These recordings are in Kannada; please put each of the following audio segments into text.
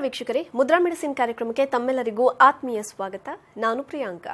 ವೀಕ್ಷಕರೇ ಮುದ್ರಾ ಮೆಡಿಸಿನ್ ಕಾರ್ಯಕ್ರಮಕ್ಕೆ ತಮ್ಮೆಲ್ಲರಿಗೂ ಆತ್ಮೀಯ ಸ್ವಾಗತ ನಾನು ಪ್ರಿಯಾಂಕಾ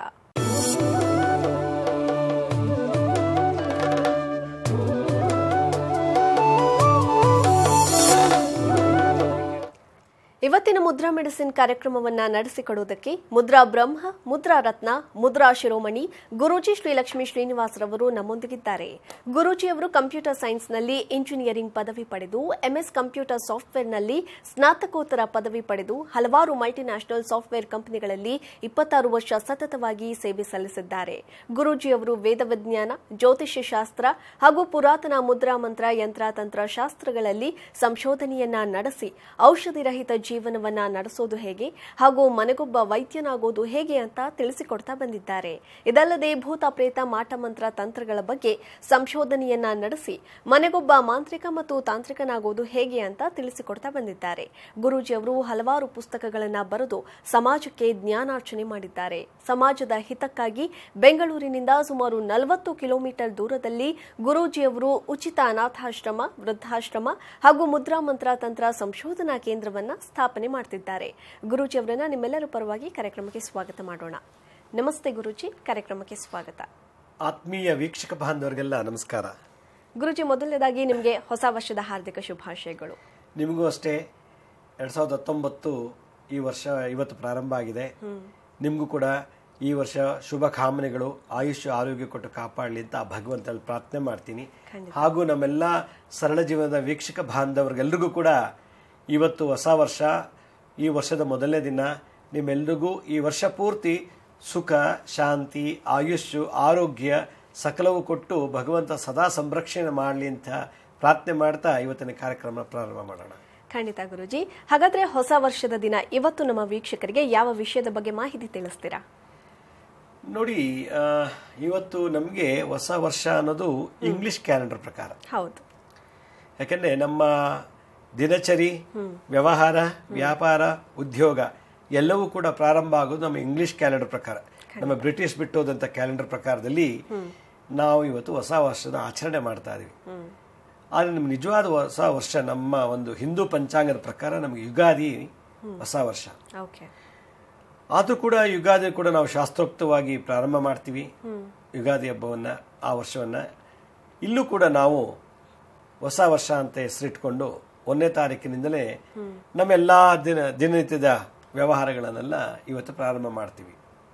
ಇವತ್ತಿನ ಮುದ್ರಾ ಮೆಡಿಸಿನ್ ಕಾರ್ಯಕ್ರಮವನ್ನ ನಡೆಸಿಕೊಡುವುದಕ್ಕೆ ಮುದ್ರಾ ಬ್ರಹ್ಮ ಮುದ್ರಾ ರತ್ನ ಮುದ್ರಾ ಶಿರೋಮಣಿ ಗುರೂಜಿ ಶ್ರೀ ಲಕ್ಷ್ಮೀ ಶ್ರೀನಿವಾಸ್ ರವರು ನಮ್ಮೊಂದಿಗಿದ್ದಾರೆ ಗುರೂಜಿ ಅವರು ಕಂಪ್ಯೂಟರ್ ಸೈನ್ಸ್ನಲ್ಲಿ ಇಂಜಿನಿಯರಿಂಗ್ ಪದವಿ ಪಡೆದು ಎಂಎಸ್ ಕಂಪ್ಯೂಟರ್ ಸಾಫ್ಟ್ವೇರ್ನಲ್ಲಿ ಸ್ನಾತಕೋತ್ತರ ಪದವಿ ಪಡೆದು ಹಲವಾರು ಮಲ್ಟಿನ್ಯಾಷನಲ್ ಸಾಫ್ಟ್ವೇರ್ ಕಂಪನಿಗಳಲ್ಲಿ ಇಪ್ಪತ್ತಾರು ವರ್ಷ ಸತತವಾಗಿ ಸೇವೆ ಸಲ್ಲಿಸಿದ್ದಾರೆ ಗುರೂಜಿ ಅವರು ವೇದ ವಿಜ್ಞಾನ ಜ್ಯೋತಿಷ್ಯ ಶಾಸ್ತ್ರ ಹಾಗೂ ಪುರಾತನ ಮುದ್ರಾ ಮಂತ್ರ ಯಂತ್ರತಂತ್ರ ಶಾಸ್ತ್ರಗಳಲ್ಲಿ ಸಂಶೋಧನೆಯನ್ನ ನಡೆಸಿ ಔಷಧಿ ರಹಿತ ಜೀವನವನ್ನ ನಡೆಸೋದು ಹೇಗೆ ಹಾಗೂ ಮನೆಗೊಬ್ಬ ವೈದ್ಯನಾಗೋದು ಹೇಗೆ ಅಂತ ತಿಳಿಸಿಕೊಡ್ತಾ ಬಂದಿದ್ದಾರೆ ಇದಲ್ಲದೆ ಭೂತ ಪ್ರೇತ ಮಾಟ ಮಂತ್ರ ತಂತ್ರಗಳ ಬಗ್ಗೆ ಸಂಶೋಧನೆಯನ್ನ ನಡೆಸಿ ಮನೆಗೊಬ್ಬ ಮಾಂತ್ರಿಕ ಮತ್ತು ತಾಂತ್ರಿಕನಾಗೋದು ಹೇಗೆ ಅಂತ ತಿಳಿಸಿಕೊಡ್ತಾ ಬಂದಿದ್ದಾರೆ ಗುರೂಜಿ ಅವರು ಹಲವಾರು ಪುಸ್ತಕಗಳನ್ನ ಬರೆದು ಸಮಾಜಕ್ಕೆ ಜ್ಞಾನಾರ್ಚನೆ ಮಾಡಿದ್ದಾರೆ ಸಮಾಜದ ಹಿತಕ್ಕಾಗಿ ಬೆಂಗಳೂರಿನಿಂದ ಸುಮಾರು ನಲವತ್ತು ಕಿಲೋಮೀಟರ್ ದೂರದಲ್ಲಿ ಗುರೂಜಿಯವರು ಉಚಿತ ಅನಾಥಾಶ್ರಮ ವೃದ್ಧಾಶ್ರಮ ಹಾಗೂ ಮುದ್ರಾ ಮಂತ್ರ ತಂತ್ರ ಸಂಶೋಧನಾ ಕೇಂದ್ರವನ್ನ ಸ್ಥಾಪನೆ ಮಾಡ್ತಿದ್ದಾರೆ ಗುರೂಜಿ ಅವರನ್ನ ನಿಮ್ಮೆಲ್ಲರ ಪರವಾಗಿ ಕಾರ್ಯಕ್ರಮಕ್ಕೆ ಸ್ವಾಗತ ಮಾಡೋಣ ನಮಸ್ತೆ ಗುರೂಜಿ ಕಾರ್ಯಕ್ರಮಕ್ಕೆ ಸ್ವಾಗತ ಆತ್ಮೀಯ ವೀಕ್ಷಕ ಬಾಂಧವರಿಗೆಲ್ಲ ನಮಸ್ಕಾರ ಗುರೂಜಿ ಮೊದಲನೇದಾಗಿ ನಿಮಗೆ ಹೊಸ ವರ್ಷದ ಹಾರ್ದಿಕ ಶುಭಾಶಯಗಳು ನಿಮಗೂ ಅಷ್ಟೇ ಎರಡ್ ಸಾವಿರದ ಹತ್ತೊಂಬತ್ತು ಈ ವರ್ಷ ಇವತ್ತು ಪ್ರಾರಂಭ ಆಗಿದೆ ನಿಮಗೂ ಕೂಡ ಈ ವರ್ಷ ಶುಭ ಕಾಮನೆಗಳು ಆಯುಷ್ಯ ಆರೋಗ್ಯ ಕೊಟ್ಟು ಕಾಪಾಡಲಿ ಅಂತ ಆ ಭಗವಂತನಲ್ಲಿ ಪ್ರಾರ್ಥನೆ ಮಾಡ್ತೀನಿ ಹಾಗೂ ನಮ್ಮೆಲ್ಲ ಸರಳ ಜೀವನದ ವೀಕ್ಷಕ ಬಾಂಧವರಿಗೆಲ್ರಿಗೂ ಕೂಡ ಇವತ್ತು ಹೊಸ ವರ್ಷ ಈ ವರ್ಷದ ಮೊದಲನೇ ದಿನ ನಿಮ್ಮೆಲ್ರಿಗೂ ಈ ವರ್ಷ ಪೂರ್ತಿ ಸುಖ ಶಾಂತಿ ಆಯುಷ್ಯು ಆರೋಗ್ಯ ಸಕಲವು ಕೊಟ್ಟು ಭಗವಂತ ಸದಾ ಸಂರಕ್ಷಣೆ ಮಾಡಲಿ ಅಂತ ಪ್ರಾರ್ಥನೆ ಮಾಡ್ತಾ ಇವತ್ತಿನ ಕಾರ್ಯಕ್ರಮ ಪ್ರಾರಂಭ ಮಾಡೋಣ ಖಂಡಿತ ಗುರೂಜಿ ಹಾಗಾದ್ರೆ ಹೊಸ ವರ್ಷದ ದಿನ ಇವತ್ತು ನಮ್ಮ ವೀಕ್ಷಕರಿಗೆ ಯಾವ ವಿಷಯದ ಬಗ್ಗೆ ಮಾಹಿತಿ ತಿಳಿಸ್ತೀರಾ ನೋಡಿ ಆ, ಇವತ್ತು ನಮಗೆ ಹೊಸ ವರ್ಷ ಅನ್ನೋದು ಇಂಗ್ಲಿಷ್ ಕ್ಯಾಲೆಂಡರ್ ಪ್ರಕಾರ ಹೌದು ಯಾಕಂದ್ರೆ ನಮ್ಮ ದಿನಚರಿ ವ್ಯವಹಾರ ವ್ಯಾಪಾರ ಉದ್ಯೋಗ ಎಲ್ಲವೂ ಕೂಡ ಪ್ರಾರಂಭ ಆಗೋದು ನಮ್ಮ ಇಂಗ್ಲಿಷ್ ಕ್ಯಾಲೆಂಡರ್ ಪ್ರಕಾರ ನಮ್ಮ ಬ್ರಿಟಿಷ್ ಬಿಟ್ಟೋದಂತ ಕ್ಯಾಲೆಂಡರ್ ಪ್ರಕಾರದಲ್ಲಿ ನಾವು ಇವತ್ತು ಹೊಸ ವರ್ಷದ ಆಚರಣೆ ಮಾಡ್ತಾ ಇದೀವಿ ಆದರೆ ನಮ್ಮ ನಿಜವಾದ ಹೊಸ ವರ್ಷ ನಮ್ಮ ಒಂದು ಹಿಂದೂ ಪಂಚಾಂಗದ ಪ್ರಕಾರ ನಮಗೆ ಯುಗಾದಿ ಹೊಸ ವರ್ಷ ಓಕೆ ಆದರೂ ಕೂಡ ಯುಗಾದಿ ಕೂಡ ನಾವು ಶಾಸ್ತ್ರೋಕ್ತವಾಗಿ ಪ್ರಾರಂಭ ಮಾಡ್ತೀವಿ ಯುಗಾದಿ ಹಬ್ಬವನ್ನ ಆ ವರ್ಷವನ್ನ ಇಲ್ಲೂ ಕೂಡ ನಾವು ಹೊಸ ವರ್ಷ ಅಂತ ಹೆಸರಿಟ್ಕೊಂಡು ಒಂದನೇ ತಾರೀಕಿನಿಂದಲೇ ನಮ್ಮೆಲ್ಲ ದಿನ ದಿನನಿತ್ಯದ ವ್ಯವಹಾರಗಳನ್ನೆಲ್ಲ ಇವತ್ತು ಪ್ರಾರಂಭ ಮಾಡ್ತೀವಿ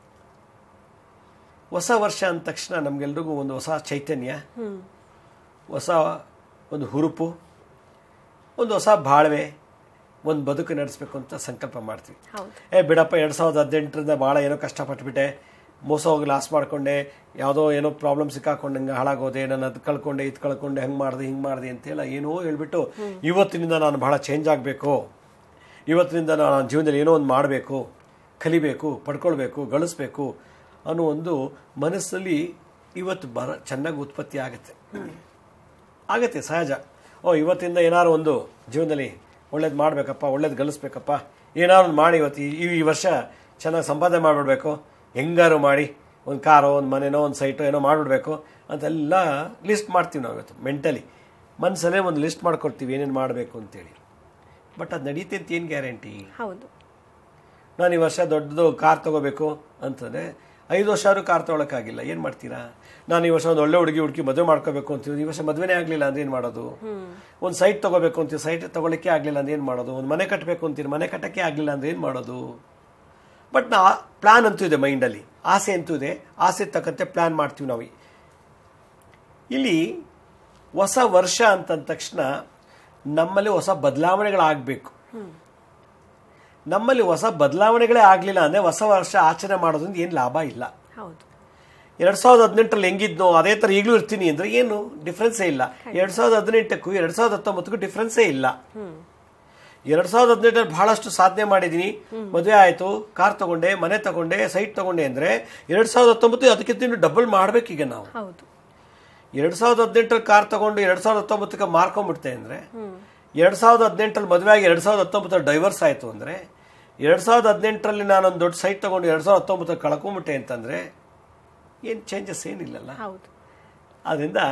ಹೊಸ ವರ್ಷ ಅಂದ ತಕ್ಷಣ ನಮ್ಗೆಲ್ರಿಗೂ ಒಂದು ಹೊಸ ಚೈತನ್ಯ ಹೊಸ ಒಂದು ಹುರುಪು ಒಂದು ಹೊಸ ಬಾಳ್ವೆ ಒಂದು ಬದುಕು ನಡೆಸಬೇಕು ಅಂತ ಸಂಕಲ್ಪ ಮಾಡ್ತೀವಿ ಹೌದು ಏ ಬಿಡಪ್ಪ ಎರಡು ಸಾವಿರದ ಹದಿನೆಂಟರಿಂದ ಭಾಳ ಏನೋ ಕಷ್ಟಪಟ್ಬಿಟ್ಟೆ ಮೋಸ ಹೋಗಿ ಲಾಸ್ ಮಾಡ್ಕೊಂಡೆ ಯಾವುದೋ ಏನೋ ಪ್ರಾಬ್ಲಮ್ ಸಿಕ್ಕಾಕೊಂಡಂಗೆ ಹಾಳಾಗೋದೆ ನಾನು ಅದು ಕಳ್ಕೊಂಡೆ ಇದು ಕಳ್ಕೊಂಡೆ ಹಂಗೆ ಮಾಡಿದೆ ಹಿಂಗೆ ಮಾಡಿದೆ ಅಂತೆಲ್ಲ ಏನೋ ಹೇಳ್ಬಿಟ್ಟು ಇವತ್ತಿನಿಂದ ನಾನು ಬಹಳ ಚೇಂಜ್ ಆಗಬೇಕು ಇವತ್ತಿನಿಂದ ನಾನು ನನ್ನ ಜೀವನದಲ್ಲಿ ಏನೋ ಒಂದು ಮಾಡಬೇಕು ಕಲಿಬೇಕು ಪಡ್ಕೊಳ್ಬೇಕು ಗಳಿಸ್ಬೇಕು ಅನ್ನೋ ಒಂದು ಮನಸ್ಸಲ್ಲಿ ಇವತ್ತು ಬರ ಚೆನ್ನಾಗಿ ಉತ್ಪತ್ತಿ ಆಗುತ್ತೆ ಆಗತ್ತೆ ಸಹಜ ಓ ಇವತ್ತಿಂದ ಏನಾದ್ರು ಒಂದು ಜೀವನದಲ್ಲಿ ಒಳ್ಳೇದು ಮಾಡಬೇಕಪ್ಪ ಒಳ್ಳೇದು ಗಳಿಸ್ಬೇಕಪ್ಪ ಏನಾದ್ರು ಒಂದು ಮಾಡಿ ಇವತ್ತು ಈ- ಈ ವರ್ಷ ಚೆನ್ನಾಗಿ ಸಂಪಾದನೆ ಮಾಡಿಬಿಡ್ಬೇಕು ಹೆಂಗಾರು ಮಾಡಿ ಒಂದು ಕಾರೋ ಒಂದು ಮನೆನೋ ಒಂದು ಸೈಟೋ ಏನೋ ಮಾಡಿಬಿಡ್ಬೇಕು ಅಂತೆಲ್ಲ ಲಿಸ್ಟ್ ಮಾಡ್ತೀವಿ ನಾವು ಇವತ್ತು ಮೆಂಟಲಿ ಮನಸ್ಸಲ್ಲೇ ಒಂದು ಲಿಸ್ಟ್ ಮಾಡ್ಕೊಡ್ತೀವಿ ಏನೇನು ಮಾಡಬೇಕು ಅಂತೇಳಿ ಬಟ್ ಅದು ನಡೀತೆ ಅಂತ ಏನು ಗ್ಯಾರಂಟಿ ಹೌದು ನಾನು ಈ ವರ್ಷ ದೊಡ್ಡದು ಕಾರ್ ತಗೋಬೇಕು ಅಂತಂದ್ರೆ ಐದು ವರ್ಷ ಆದ್ರೂ ಕಾರ್ ತಗೊಳಕ್ಕಾಗಿಲ್ಲ ಏನು ಮಾಡ್ತೀರಾ ನಾನು ಈ ವರ್ಷ ಒಂದು ಒಳ್ಳೆ ಹುಡುಗಿ ಹುಡುಕಿ ಮದುವೆ ಮಾಡ್ಕೋಬೇಕು ಅಂತೀವಿ ಈ ವರ್ಷ ಮದುವೆನೇ ಆಗಲಿಲ್ಲ ಅಂದ್ರೆ ಏನು ಮಾಡೋದು ಒಂದು ಸೈಟ್ ತಗೋಬೇಕು ಅಂತೀವಿ ಸೈಟ್ ತಗೊಳಕ್ಕೆ ಆಗಲಿಲ್ಲ ಅಂದ್ರೆ ಏನು ಮಾಡೋದು ಒಂದು ಮನೆ ಕಟ್ಟಬೇಕು ಅಂತೀರಿ ಮನೆ ಕಟ್ಟಕ್ಕೆ ಆಗಲಿಲ್ಲ ಅಂದ್ರೆ ಏನು ಮಾಡೋದು ಬಟ್ ನಾ ಪ್ಲಾನ್ ಅಂತೂ ಇದೆ ಮೈಂಡಲ್ಲಿ ಆಸೆ ಅಂತೂ ಇದೆ ಆಸೆ ತಕ್ಕಂತೆ ಪ್ಲಾನ್ ಮಾಡ್ತೀವಿ ನಾವು ಇಲ್ಲಿ ಹೊಸ ವರ್ಷ ಅಂತಂದ ತಕ್ಷಣ ನಮ್ಮಲ್ಲಿ ಹೊಸ ಬದಲಾವಣೆಗಳಾಗಬೇಕು ನಮ್ಮಲ್ಲಿ ಹೊಸ ಬದಲಾವಣೆಗಳೇ ಆಗಲಿಲ್ಲ ಅಂದರೆ ಹೊಸ ವರ್ಷ ಆಚರಣೆ ಮಾಡೋದ್ರಿಂದ ಏನು ಲಾಭ ಇಲ್ಲ ಹೌದು ಎರಡು ಸಾವಿರದ ಹದಿನೆಂಟರಲ್ಲಿ ಹೆಂಗಿದ್ನೋ ಅದೇ ಥರ ಈಗಲೂ ಇರ್ತೀನಿ ಅಂದರೆ ಏನು ಡಿಫ್ರೆನ್ಸೇ ಇಲ್ಲ ಎರಡು ಸಾವಿರದ ಹದಿನೆಂಟಕ್ಕೂ ಎರಡು ಸಾವಿರದ ಹತ್ತೊಂಬತ್ತಕ್ಕೂ ಡಿಫ್ರೆನ್ಸೇ ಇಲ್ಲ ಎರಡು ಸಾವಿರದ ಹದಿನೆಂಟರಲ್ಲಿ ಬಹಳಷ್ಟು ಸಾಧನೆ ಮಾಡಿದ್ದೀನಿ ಮದುವೆ ಆಯಿತು ಕಾರ್ ತಗೊಂಡೆ ಮನೆ ತಗೊಂಡೆ ಸೈಟ್ ತಗೊಂಡೆ ಅಂದರೆ ಎರಡು ಸಾವಿರದ ಹತ್ತೊಂಬತ್ತು ಅದಕ್ಕಿಂತ ಇನ್ನು ಡಬಲ್ ಮಾಡ್ಬೇಕೀಗ ನಾವು ಹೌದು ಎರಡು ಸಾವಿರದ ಹದಿನೆಂಟರಲ್ಲಿ ಕಾರ್ ತಗೊಂಡು ಎರಡು ಸಾವಿರದ ಹತ್ತೊಂಬತ್ತಕ್ಕೆ ಮಾರ್ಕೊಂಡ್ಬಿಡ್ತೆ ಅಂದರೆ ಎರಡು ಸಾವಿರದ ಹದಿನೆಂಟರಲ್ಲಿ ಮದುವೆ ಆಗಿ ಎರಡು ಸಾವಿರದ ಹತ್ತೊಂಬತ್ತರಲ್ಲಿ ಡೈವರ್ಸ್ ಆಯಿತು ಅಂದರೆ ಎರಡು ಸಾವಿರದ ಹದಿನೆಂಟರಲ್ಲಿ ನಾನೊಂದು ದೊಡ್ಡ ಸೈಟ್ ತಗೊಂಡು ಎರಡು ಸಾವಿರದ ಹತ್ತೊಂಬತ್ತಕ್ಕೆ ಕಳ್ಕೊಂಬಿಟ್ಟೆ ಅಂತಂದರೆ ಏನು ಚೇಂಜಸ್ ಏನಿಲ್ಲಲ್ಲ ಹೌದು ಆದ್ದರಿಂದ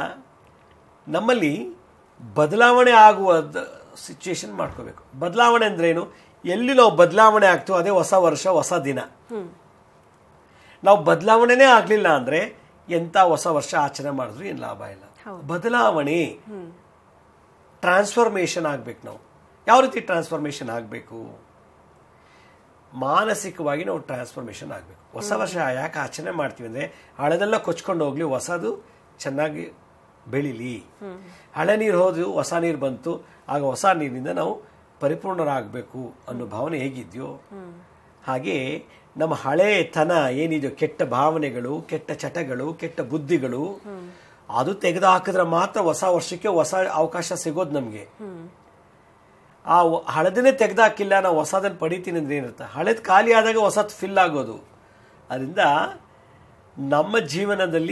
ನಮ್ಮಲ್ಲಿ ಬದಲಾವಣೆ ಆಗುವ ಸಿಚುವೇಶನ್ ಮಾಡ್ಕೋಬೇಕು ಬದಲಾವಣೆ ಅಂದ್ರೇನು ಎಲ್ಲಿ ನಾವು ಬದಲಾವಣೆ ಆಗ್ತೀವೋ ಅದೇ ಹೊಸ ವರ್ಷ ಹೊಸ ದಿನ ನಾವು ಬದಲಾವಣೆನೇ ಆಗಲಿಲ್ಲ ಅಂದರೆ ಎಂಥ ಹೊಸ ವರ್ಷ ಆಚರಣೆ ಮಾಡಿದ್ರು ಏನು ಲಾಭ ಇಲ್ಲ ಬದಲಾವಣೆ ಟ್ರಾನ್ಸ್ಫಾರ್ಮೇಷನ್ ಆಗ್ಬೇಕು ನಾವು ಯಾವ ರೀತಿ ಟ್ರಾನ್ಸ್ಫಾರ್ಮೇಷನ್ ಆಗಬೇಕು ಮಾನಸಿಕವಾಗಿ ನಾವು ಟ್ರಾನ್ಸ್ಫಾರ್ಮೇಷನ್ ಆಗಬೇಕು ಹೊಸ ವರ್ಷ ಯಾಕೆ ಆಚರಣೆ ಮಾಡ್ತೀವಿ ಅಂದರೆ ಹಳೆದೆಲ್ಲ ಕೊಚ್ಕೊಂಡು ಹೋಗ್ಲಿ ಹೊಸದು ಚೆನ್ನಾಗಿ ಬೆಳಿಲಿ ಹಳೆ ನೀರು ಹೋದು ಹೊಸ ನೀರು ಬಂತು ಆಗ ಹೊಸ ನೀರಿನಿಂದ ನಾವು ಪರಿಪೂರ್ಣರಾಗಬೇಕು ಅನ್ನೋ ಭಾವನೆ ಹೇಗಿದೆಯೋ ಹಾಗೆ ನಮ್ಮ ಹಳೆತನ ಏನಿದೆಯೋ ಕೆಟ್ಟ ಭಾವನೆಗಳು ಕೆಟ್ಟ ಚಟಗಳು ಕೆಟ್ಟ ಬುದ್ಧಿಗಳು ಅದು ತೆಗೆದು ಹಾಕಿದ್ರೆ ಮಾತ್ರ ಹೊಸ ವರ್ಷಕ್ಕೆ ಹೊಸ ಅವಕಾಶ ಸಿಗೋದು ನಮಗೆ ಆ ವ- ಹಳದನ್ನೇ ತೆಗೆದಾಕಿಲ್ಲ ನಾವು ಹೊಸದನ್ನು ಪಡಿತೀನಿ ಅಂದ್ರೆ ಏನಿರುತ್ತೆ ಹಳೇದು ಖಾಲಿ ಆದಾಗ ಹೊಸದು ಫಿಲ್ ಆಗೋದು ಅದರಿಂದ ನಮ್ಮ ಜೀವನದಲ್ಲಿ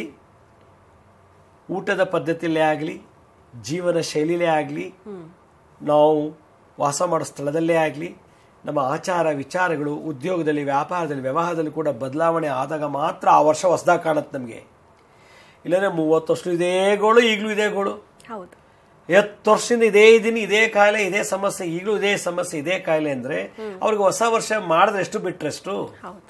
ಊಟದ ಪದ್ಧತಿಯಲ್ಲೇ ಆಗಲಿ ಜೀವನ ಶೈಲಿಲೇ ಆಗಲಿ ನಾವು ವಾಸ ಮಾಡೋ ಸ್ಥಳದಲ್ಲೇ ಆಗಲಿ ನಮ್ಮ ಆಚಾರ ವಿಚಾರಗಳು ಉದ್ಯೋಗದಲ್ಲಿ ವ್ಯಾಪಾರದಲ್ಲಿ ವ್ಯವಹಾರದಲ್ಲಿ ಕೂಡ ಬದಲಾವಣೆ ಆದಾಗ ಮಾತ್ರ ಆ ವರ್ಷ ಹೊಸದಾಗಿ ಕಾಣುತ್ತೆ ನಮಗೆ ಇಲ್ಲಾಂದ್ರೆ ಮೂವತ್ತು ವರ್ಷ ಇದೇ ಗೋಳು ಈಗಲೂ ಇದೇ ಗೋಳು ಹೌದು ಎತ್ತು ವರ್ಷದಿಂದ ಇದೇ ಇದೀನಿ ಇದೇ ಕಾಯಿಲೆ ಇದೇ ಸಮಸ್ಯೆ ಈಗಲೂ ಇದೇ ಸಮಸ್ಯೆ ಇದೇ ಕಾಯಿಲೆ ಅಂದ್ರೆ ಅವ್ರಿಗೆ ಹೊಸ ವರ್ಷ ಮಾಡಿದ್ರೆ ಎಷ್ಟು ಬಿಟ್ರೆಷ್ಟು ಹೌದು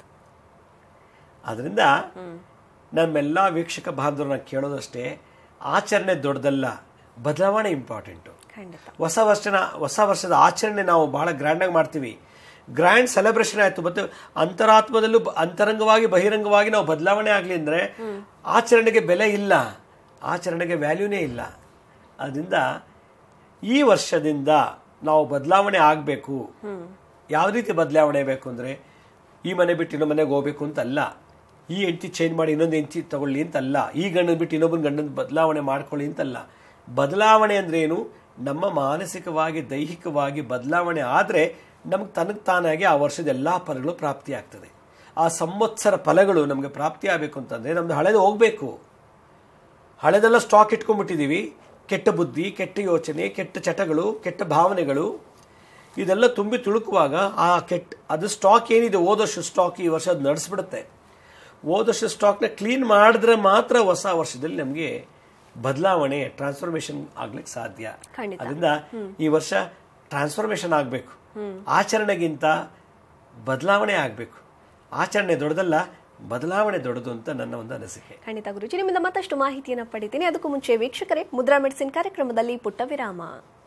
ಅದರಿಂದ ನಮ್ಮೆಲ್ಲ ವೀಕ್ಷಕ ಬಾಂಧವರನ್ನ ಕೇಳೋದಷ್ಟೇ ಆಚರಣೆ ದೊಡ್ಡದಲ್ಲ ಬದಲಾವಣೆ ಇಂಪಾರ್ಟೆಂಟು ಖಂಡಿತ ಹೊಸ ವರ್ಷನ ಹೊಸ ವರ್ಷದ ಆಚರಣೆ ನಾವು ಬಹಳ ಗ್ರ್ಯಾಂಡಾಗಿ ಮಾಡ್ತೀವಿ ಗ್ರ್ಯಾಂಡ್ ಸೆಲೆಬ್ರೇಷನ್ ಆಯ್ತು ಮತ್ತೆ ಅಂತರಾತ್ಮದಲ್ಲೂ ಬ- ಅಂತರಂಗವಾಗಿ ಬಹಿರಂಗವಾಗಿ ನಾವು ಬದಲಾವಣೆ ಆಗಲಿ ಅಂದ್ರೆ ಆಚರಣೆಗೆ ಬೆಲೆ ಇಲ್ಲ ಆಚರಣೆಗೆ ವ್ಯಾಲ್ಯೂನೇ ಇಲ್ಲ ಅದರಿಂದ ಈ ವರ್ಷದಿಂದ ನಾವು ಬದಲಾವಣೆ ಆಗಬೇಕು ಯಾವ ರೀತಿ ಬದಲಾವಣೆ ಬೇಕು ಅಂದ್ರೆ ಈ ಮನೆ ಬಿಟ್ಟು ಇನ್ನೊಂದು ಮನೆಗೆ ಹೋಗ್ಬೇಕು ಅಂತ ಅಲ್ಲ ಈ ಹೆಂಡತಿ ಚೇಂಜ್ ಮಾಡಿ ಇನ್ನೊಂದು ಹೆಂಡತಿ ತಗೊಳ್ಳಿ ಅಂತಲ್ಲ ಈ ಗಂಡನ ಬಿಟ್ಟು ಇನ್ನೊಬ್ಬನ ಗಂಡನ ಬದಲಾವಣೆ ಮಾಡ್ಕೊಳ್ಳಿ ಅಂತಲ್ಲ ಬದಲಾವಣೆ ಅಂದ್ರೆ ಏನು ನಮ್ಮ ಮಾನಸಿಕವಾಗಿ ದೈಹಿಕವಾಗಿ ಬದಲಾವಣೆ ಆದರೆ ನಮ್ಗೆ ತನಗೆ ತಾನಾಗಿ ಆ ವರ್ಷದ ಎಲ್ಲ ಫಲಗಳು ಪ್ರಾಪ್ತಿಯಾಗ್ತದೆ ಆ ಸಂವತ್ಸರ ಫಲಗಳು ನಮಗೆ ಪ್ರಾಪ್ತಿ ಆಗಬೇಕು ಅಂತಂದ್ರೆ ನಮ್ದು ಹಳೆದು ಹೋಗ್ಬೇಕು ಹಳೆದೆಲ್ಲ ಸ್ಟಾಕ್ ಇಟ್ಕೊಂಡ್ಬಿಟ್ಟಿದ್ದೀವಿ ಕೆಟ್ಟ ಬುದ್ಧಿ ಕೆಟ್ಟ ಯೋಚನೆ ಕೆಟ್ಟ ಚಟಗಳು ಕೆಟ್ಟ ಭಾವನೆಗಳು ಇದೆಲ್ಲ ತುಂಬಿ ತುಳುಕುವಾಗ ಆ ಕೆಟ್ಟ ಅದು ಸ್ಟಾಕ್ ಏನಿದೆ ಹೋದಷ್ಟು ಸ್ಟಾಕ್ ಈ ವರ್ಷ ಅದು ನಡೆಸ್ಬಿಡುತ್ತೆ ಹೋದಷ್ಟು ಸ್ಟಾಕ್ನ ಕ್ಲೀನ್ ಮಾಡಿದ್ರೆ ಮಾತ್ರ ಹೊಸ ವರ್ಷದಲ್ಲಿ ನಮಗೆ ಬದಲಾವಣೆ ಟ್ರಾನ್ಸ್ಫಾರ್ಮೇಶನ್ ಆಗ್ಲಿಕ್ಕೆ ಸಾಧ್ಯ ಖಂಡಿತ. ಅದರಿಂದ ಈ ವರ್ಷ ಟ್ರಾನ್ಸ್ಫಾರ್ಮೇಶನ್ ಆಗಬೇಕು ಆಚರಣೆಗಿಂತ ಬದಲಾವಣೆ ಆಗಬೇಕು ಆಚರಣೆ ದೊಡ್ಡದಲ್ಲ ಬದಲಾವಣೆ ದೊಡ್ಡದು ಅಂತ ನನ್ನ ಒಂದು ಅನಿಸಿಕೆ ಖಂಡಿತ ಗುರುಜಿ ನಿಮ್ಮಿಂದ ಮತ್ತಷ್ಟು ಮಾಹಿತಿಯನ್ನು ಪಡಿತೀನಿ ಅದಕ್ಕೂ ಮುಂಚೆ ವೀಕ್ಷಕರೇ ಮುದ್ರಾ ಮೆಡಿಸಿನ್ ಕಾರ್ಯಕ್ರಮದಲ್ಲಿ ಪುಟ್ಟ ವಿರಾಮ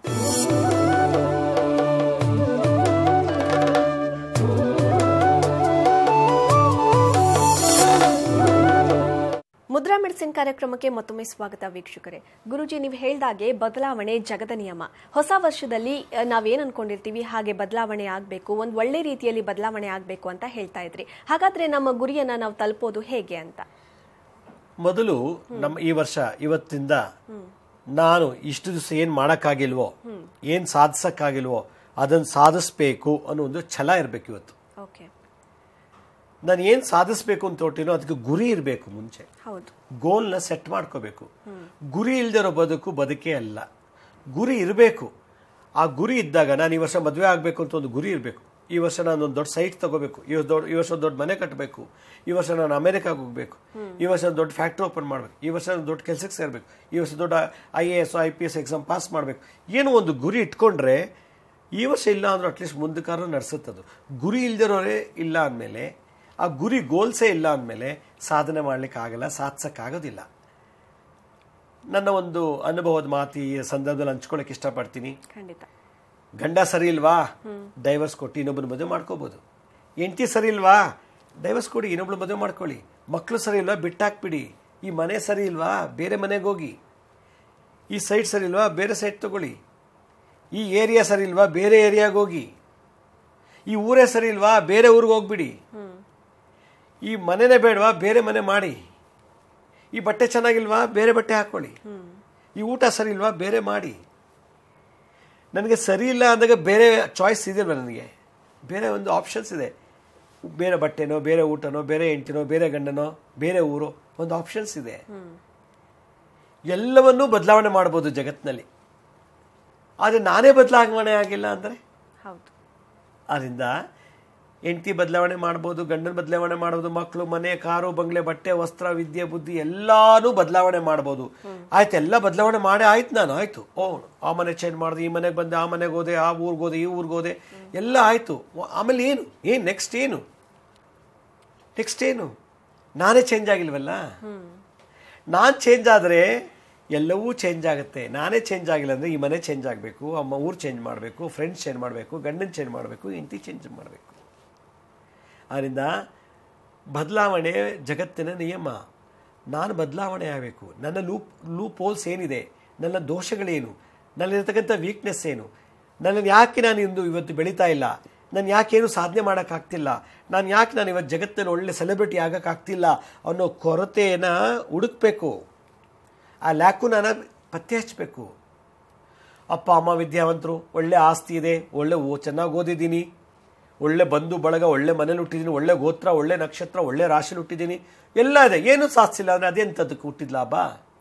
ಮುದ್ರಾ ಮೆಡಿಸಿನ್ ಕಾರ್ಯಕ್ರಮಕ್ಕೆ ಮತ್ತೊಮ್ಮೆ ಸ್ವಾಗತ ವೀಕ್ಷಕರೇ ಗುರುಜಿ ನೀವು ಹೇಳ್ದಾಗೆ ಬದಲಾವಣೆ ಜಗದ ನಿಯಮ ಹೊಸ ವರ್ಷದಲ್ಲಿ ಅಹ್, ನಾವೇನ್ ಅನ್ಕೊಂಡಿರ್ತೀವಿ ಹಾಗೆ ಬದಲಾವಣೆ ಆಗಬೇಕು ಒಂದು ಒಳ್ಳೆ ರೀತಿಯಲ್ಲಿ ಬದಲಾವಣೆ ಆಗಬೇಕು ಅಂತ ಹೇಳ್ತಾ ಇದ್ರಿ ಹಾಗಾದ್ರೆ ನಮ್ಮ ಗುರಿಯನ್ನ ನಾವು ತಲುಪೋದು ಹೇಗೆ ಅಂತ ಮೊದಲು ನಮ್ಮ ಈ ವರ್ಷ ಇವತ್ತಿಂದ ನಾನು ಇಷ್ಟು ದಿವಸ ಏನ್ ಮಾಡಕ್ಕಾಗಿಲ್ವೋ ಏನ್ ಸಾಧಿಸಕ್ಕಾಗಿಲ್ವೋ ಅದನ್ನ ಸಾಧಿಸ್ಬೇಕು ಅನ್ನೋ ಒಂದು ಛಲ ಇರ್ಬೇಕು ಇವತ್ತು ಓಕೆ ನಾನು ಏನ್ ಸಾಧಿಸ್ಬೇಕು ಅಂತ ಹೊಟ್ಟಿನೋ ಅದಕ್ಕೆ ಗುರಿ ಇರಬೇಕು ಮುಂಚೆ ಹೌದು ಗೋಲ್ನ ಸೆಟ್ ಮಾಡ್ಕೋಬೇಕು ಗುರಿ ಇಲ್ದಿರೋ ಬದುಕು ಬದುಕೇ ಅಲ್ಲ ಗುರಿ ಇರಬೇಕು ಆ ಗುರಿ ಇದ್ದಾಗ ನಾನು ಈ ವರ್ಷ ಮದುವೆ ಆಗಬೇಕು ಅಂತ ಒಂದು ಗುರಿ ಇರಬೇಕು ಈ ವರ್ಷ ನಾನು ಒಂದು ದೊಡ್ಡ ಸೈಟ್ ತಗೋಬೇಕು ಈ ವರ್ಷ ದೊಡ್ಡ ಈ ವರ್ಷ ಒಂದು ದೊಡ್ಡ ಮನೆ ಕಟ್ಟಬೇಕು ಈ ವರ್ಷ ನಾನು ಅಮೆರಿಕಾಗೆ ಹೋಗ್ಬೇಕು ಈ ವರ್ಷ ಒಂದು ದೊಡ್ಡ ಫ್ಯಾಕ್ಟ್ರಿ ಓಪನ್ ಮಾಡಬೇಕು ಈ ವರ್ಷ ಒಂದು ದೊಡ್ಡ ಕೆಲಸಕ್ಕೆ ಸೇರಬೇಕು ಈ ವರ್ಷ ದೊಡ್ಡ I A S I P S exam pass ಮಾಡಬೇಕು ಏನೋ ಒಂದು ಗುರಿ ಇಟ್ಕೊಂಡ್ರೆ ಈ ವರ್ಷ ಇಲ್ಲ ಅಂದ್ರೂ ಅಟ್ಲೀಸ್ಟ್ ಮುಂದಕ್ಕಾದ್ರೂ ನಡೆಸುತ್ತದು ಗುರಿ ಇಲ್ದಿರೋರೇ ಇಲ್ಲ ಅಂದಮೇಲೆ ಆ ಗುರಿ ಗೋಲ್ಸೇ ಇಲ್ಲ ಅಂದಮೇಲೆ ಸಾಧನೆ ಮಾಡ್ಲಿಕ್ಕೆ ಆಗಲ್ಲ ಸಾಧಿಸಕ್ಕಾಗೋದಿಲ್ಲ ನನ್ನ ಒಂದು ಅನುಭವದ ಮಾತು ಈ ಸಂದರ್ಭದಲ್ಲಿ ಹಂಚ್ಕೊಳ್ಳೋಕೆ ಇಷ್ಟಪಡ್ತೀನಿ ಖಂಡಿತ ಗಂಡ ಸರಿ ಇಲ್ವಾ ಡೈವರ್ಸ್ ಕೊಟ್ಟು ಇನ್ನೊಬ್ಬನ ಮದುವೆ ಮಾಡ್ಕೋಬೋದು ಹೆಂಡತಿ ಸರಿ ಇಲ್ವಾ ಡೈವರ್ಸ್ ಕೊಡಿ ಇನ್ನೊಬ್ಳು ಮದುವೆ ಮಾಡ್ಕೊಳ್ಳಿ ಮಕ್ಕಳು ಸರಿ ಇಲ್ವಾ ಬಿಟ್ಟಾಕ್ಬಿಡಿ ಈ ಮನೆ ಸರಿ ಇಲ್ವಾ ಬೇರೆ ಮನೆಗೆ ಹೋಗಿ ಈ ಸೈಟ್ ಸರಿ ಇಲ್ವಾ ಬೇರೆ ಸೈಟ್ ತಗೊಳ್ಳಿ ಈ ಏರಿಯಾ ಸರಿ ಇಲ್ವಾ ಬೇರೆ ಏರಿಯಾಗೆ ಹೋಗಿ ಈ ಊರೇ ಸರಿ ಇಲ್ವಾ ಬೇರೆ ಊರಿಗೆ ಹೋಗ್ಬಿಡಿ ಈ ಮನೆನೇ ಬೇಡವಾ ಬೇರೆ ಮನೆ ಮಾಡಿ ಈ ಬಟ್ಟೆ ಚೆನ್ನಾಗಿಲ್ವಾ ಬೇರೆ ಬಟ್ಟೆ ಹಾಕೊಳ್ಳಿ ಈ ಊಟ ಸರಿ ಇಲ್ವಾ ಬೇರೆ ಮಾಡಿ ನನಗೆ ಸರಿ ಇಲ್ಲ ಅಂದಾಗ ಬೇರೆ ಚಾಯ್ಸ್ ಇದೆಯಲ್ವ ನನಗೆ ಬೇರೆ ಒಂದು ಆಪ್ಷನ್ಸ್ ಇದೆ ಬೇರೆ ಬಟ್ಟೆನೋ ಬೇರೆ ಊಟನೋ ಬೇರೆ ಹೆಂಡ್ತಿನೋ ಬೇರೆ ಗಂಡನೋ ಬೇರೆ ಊರು ಒಂದು ಆಪ್ಷನ್ಸ್ ಇದೆ ಎಲ್ಲವನ್ನೂ ಬದಲಾವಣೆ ಮಾಡ್ಬೋದು ಜಗತ್ತಿನಲ್ಲಿ ಆದರೆ ನಾನೇ ಬದಲಾವಣೆ ಆಗಿಲ್ಲ ಅಂದರೆ ಹೌದು ಆದ್ದರಿಂದ ಹೆಂಡತಿ ಬದಲಾವಣೆ ಮಾಡ್ಬೋದು ಗಂಡನ ಬದಲಾವಣೆ ಮಾಡ್ಬೋದು ಮಕ್ಕಳು ಮನೆ ಕಾರು ಬಂಗ್ಲೆ ಬಟ್ಟೆ ವಸ್ತ್ರ ವಿದ್ಯೆ ಬುದ್ಧಿ ಎಲ್ಲಾನು ಬದಲಾವಣೆ ಮಾಡ್ಬೋದು ಆಯ್ತು ಎಲ್ಲ ಬದಲಾವಣೆ ಮಾಡೇ ಆಯ್ತು ನಾನು ಆಯ್ತು ಓ ಆ ಮನೆ ಚೇಂಜ್ ಮಾಡಿದೆ ಈ ಮನೆಗೆ ಬಂದೆ ಆ ಮನೆಗೆ ಹೋದೆ ಆ ಊರಿಗೆ ಹೋದೆ ಈ ಊರಿಗೆ ಹೋದೆ ಎಲ್ಲ ಆಯ್ತು ಆಮೇಲೆ ಏನು ಏನು ನೆಕ್ಸ್ಟ್ ಏನು ನೆಕ್ಸ್ಟ್ ಏನು ನಾನೇ ಚೇಂಜ್ ಆಗಿಲ್ವಲ್ಲ ನಾನು ಚೇಂಜ್ ಆದರೆ ಎಲ್ಲವೂ ಚೇಂಜ್ ಆಗುತ್ತೆ ನಾನೇ ಚೇಂಜ್ ಆಗಿಲ್ಲ ಅಂದರೆ ಈ ಮನೆ ಚೇಂಜ್ ಆಗಬೇಕು ಅಮ್ಮ ಊರು ಚೇಂಜ್ ಮಾಡಬೇಕು ಫ್ರೆಂಡ್ಸ್ ಚೇಂಜ್ ಮಾಡಬೇಕು ಗಂಡನ ಚೇಂಜ್ ಮಾಡಬೇಕು ಹೆಂಡತಿ ಚೇಂಜ್ ಮಾಡಬೇಕು ಆದ್ದರಿಂದ ಬದಲಾವಣೆ ಜಗತ್ತಿನ ನಿಯಮ ನಾನು ಬದಲಾವಣೆ ಆಗಬೇಕು ನನ್ನ ಲೂಪ್ ಲೂಪ್ ಹೋಲ್ಸ್ ಏನಿದೆ ನನ್ನ ದೋಷಗಳೇನು ನನ್ನಲ್ಲಿರ್ತಕ್ಕಂಥ ವೀಕ್ನೆಸ್ ಏನು ನನ್ನನ್ನು ಯಾಕೆ ನಾನು ಇಂದು ಇವತ್ತು ಬೆಳೀತಾ ಇಲ್ಲ ನಾನು ಯಾಕೇನು ಸಾಧನೆ ಮಾಡೋಕ್ಕಾಗ್ತಿಲ್ಲ ನಾನು ಯಾಕೆ ನಾನು ಇವತ್ತು ಜಗತ್ತಲ್ಲಿ ಒಳ್ಳೆ ಸೆಲೆಬ್ರಿಟಿ ಆಗೋಕ್ಕಾಗ್ತಿಲ್ಲ ಅನ್ನೋ ಕೊರತೆಯನ್ನು ಹುಡುಕ್ಬೇಕು ಆ ಲ್ಯಾಕು ನಾನು ಪತ್ತೆ ಹಚ್ಚಬೇಕು ಅಪ್ಪ ಅಮ್ಮ ವಿದ್ಯಾವಂತರು ಒಳ್ಳೆ ಆಸ್ತಿ ಇದೆ ಒಳ್ಳೆ ಓ ಚೆನ್ನಾಗಿ ಓದಿದ್ದೀನಿ ಒಳ್ಳೆ ಬಂಧು ಬಳಗ ಒಳ್ಳೆ ಮನೇಲಿ ಹುಟ್ಟಿದ್ದೀನಿ ಒಳ್ಳೆ ಗೋತ್ರ ಒಳ್ಳೆ ನಕ್ಷತ್ರ ಒಳ್ಳೆ ರಾಶಿಲಿ ಹುಟ್ಟಿದ್ದೀನಿ ಎಲ್ಲ ಇದೆ ಏನು ಸಾಧಿಸಿಲ್ಲ ಅಂದರೆ ಅದೆಂಥದಕ್ಕೆ ಹುಟ್ಟಿದ ಲಾಭ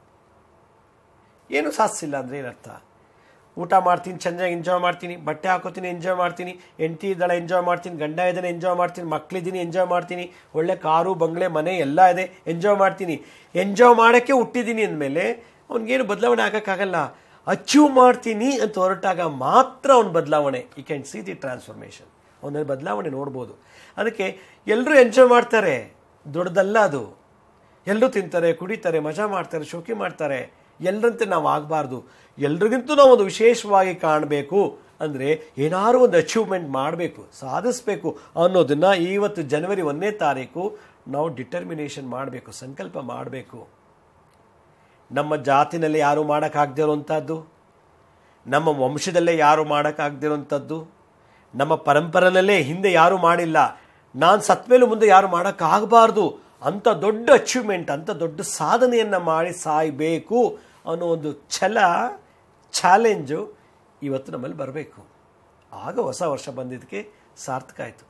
ಏನು ಸಾಧಿಸಿಲ್ಲ ಅಂದರೆ ಏನರ್ಥ ಊಟ ಮಾಡ್ತೀನಿ ಚೆನ್ನಾಗಿ ಎಂಜಾಯ್ ಮಾಡ್ತೀನಿ ಬಟ್ಟೆ ಹಾಕೋತೀನಿ ಎಂಜಾಯ್ ಮಾಡ್ತೀನಿ ಹೆಂಡತಿ ಇದ್ದಾಳೆ ಎಂಜಾಯ್ ಮಾಡ್ತೀನಿ ಗಂಡ ಇದ್ದಾನೆ ಎಂಜಾಯ್ ಮಾಡ್ತೀನಿ ಮಕ್ಕಳಿದ್ದೀನಿ ಎಂಜಾಯ್ ಮಾಡ್ತೀನಿ ಒಳ್ಳೆ ಕಾರು ಬಂಗ್ಲೆ ಮನೆ ಎಲ್ಲ ಇದೆ ಎಂಜಾಯ್ ಮಾಡ್ತೀನಿ ಎಂಜಾಯ್ ಮಾಡೋಕ್ಕೆ ಹುಟ್ಟಿದ್ದೀನಿ ಅಂದಮೇಲೆ ಅವ್ನಿಗೇನು ಬದಲಾವಣೆ ಆಗೋಕ್ಕಾಗಲ್ಲ ಅಚೀವ್ ಮಾಡ್ತೀನಿ ಅಂತ ಹೊರಟಾಗ ಮಾತ್ರ ಅವ್ನ ಬದಲಾವಣೆ ಈ ಕ್ಯಾನ್ ಸಿ ದಿ ಟ್ರಾನ್ಸ್ಫಾರ್ಮೇಷನ್ ಅವನಲ್ಲಿ ಬದಲಾವಣೆ ನೋಡ್ಬೋದು ಅದಕ್ಕೆ ಎಲ್ಲರೂ ಎಂಜಾಯ್ ಮಾಡ್ತಾರೆ ದೊಡ್ಡದಲ್ಲ ಅದು ಎಲ್ಲರೂ ತಿಂತಾರೆ ಕುಡಿತಾರೆ ಮಜಾ ಮಾಡ್ತಾರೆ ಶೋಕಿ ಮಾಡ್ತಾರೆ ಎಲ್ಲರಂತೆ ನಾವು ಆಗಬಾರ್ದು ಎಲ್ರಿಗಿಂತೂ ನಾವು ಒಂದು ವಿಶೇಷವಾಗಿ ಕಾಣಬೇಕು ಅಂದರೆ ಏನಾದ್ರು ಒಂದು ಅಚೀವ್ಮೆಂಟ್ ಮಾಡಬೇಕು ಸಾಧಿಸಬೇಕು ಅನ್ನೋದನ್ನ ಇವತ್ತು ಜನವರಿ ಒಂದನೇ ತಾರೀಕು ನಾವು ಡಿಟರ್ಮಿನೇಷನ್ ಮಾಡಬೇಕು ಸಂಕಲ್ಪ ಮಾಡಬೇಕು ನಮ್ಮ ಜಾತಿನಲ್ಲಿ ಯಾರು ಮಾಡೋಕ್ಕಾಗದೇ ಇರುವಂಥದ್ದು ನಮ್ಮ ವಂಶದಲ್ಲೇ ಯಾರು ಮಾಡೋಕ್ಕಾಗದಿರುವಂಥದ್ದು ನಮ್ಮ ಪರಂಪರೆನಲ್ಲೇ ಹಿಂದೆ ಯಾರು ಮಾಡಿಲ್ಲ ನಾನು ಸತ್ಮೇಲೂ ಮುಂದೆ ಯಾರು ಮಾಡೋಕ್ಕಾಗಬಾರ್ದು ಅಂಥ ದೊಡ್ಡ ಅಚೀವ್ಮೆಂಟ್ ಅಂಥ ದೊಡ್ಡ ಸಾಧನೆಯನ್ನು ಮಾಡಿ ಸಾಯಬೇಕು ಅನ್ನೋ ಒಂದು ಛಲ ಚಾಲೆಂಜು ಇವತ್ತು ನಮ್ಮಲ್ಲಿ ಬರಬೇಕು ಆಗ ಹೊಸ ವರ್ಷ ಬಂದಿದ್ದಕ್ಕೆ ಸಾರ್ಥಕ ಆಯಿತು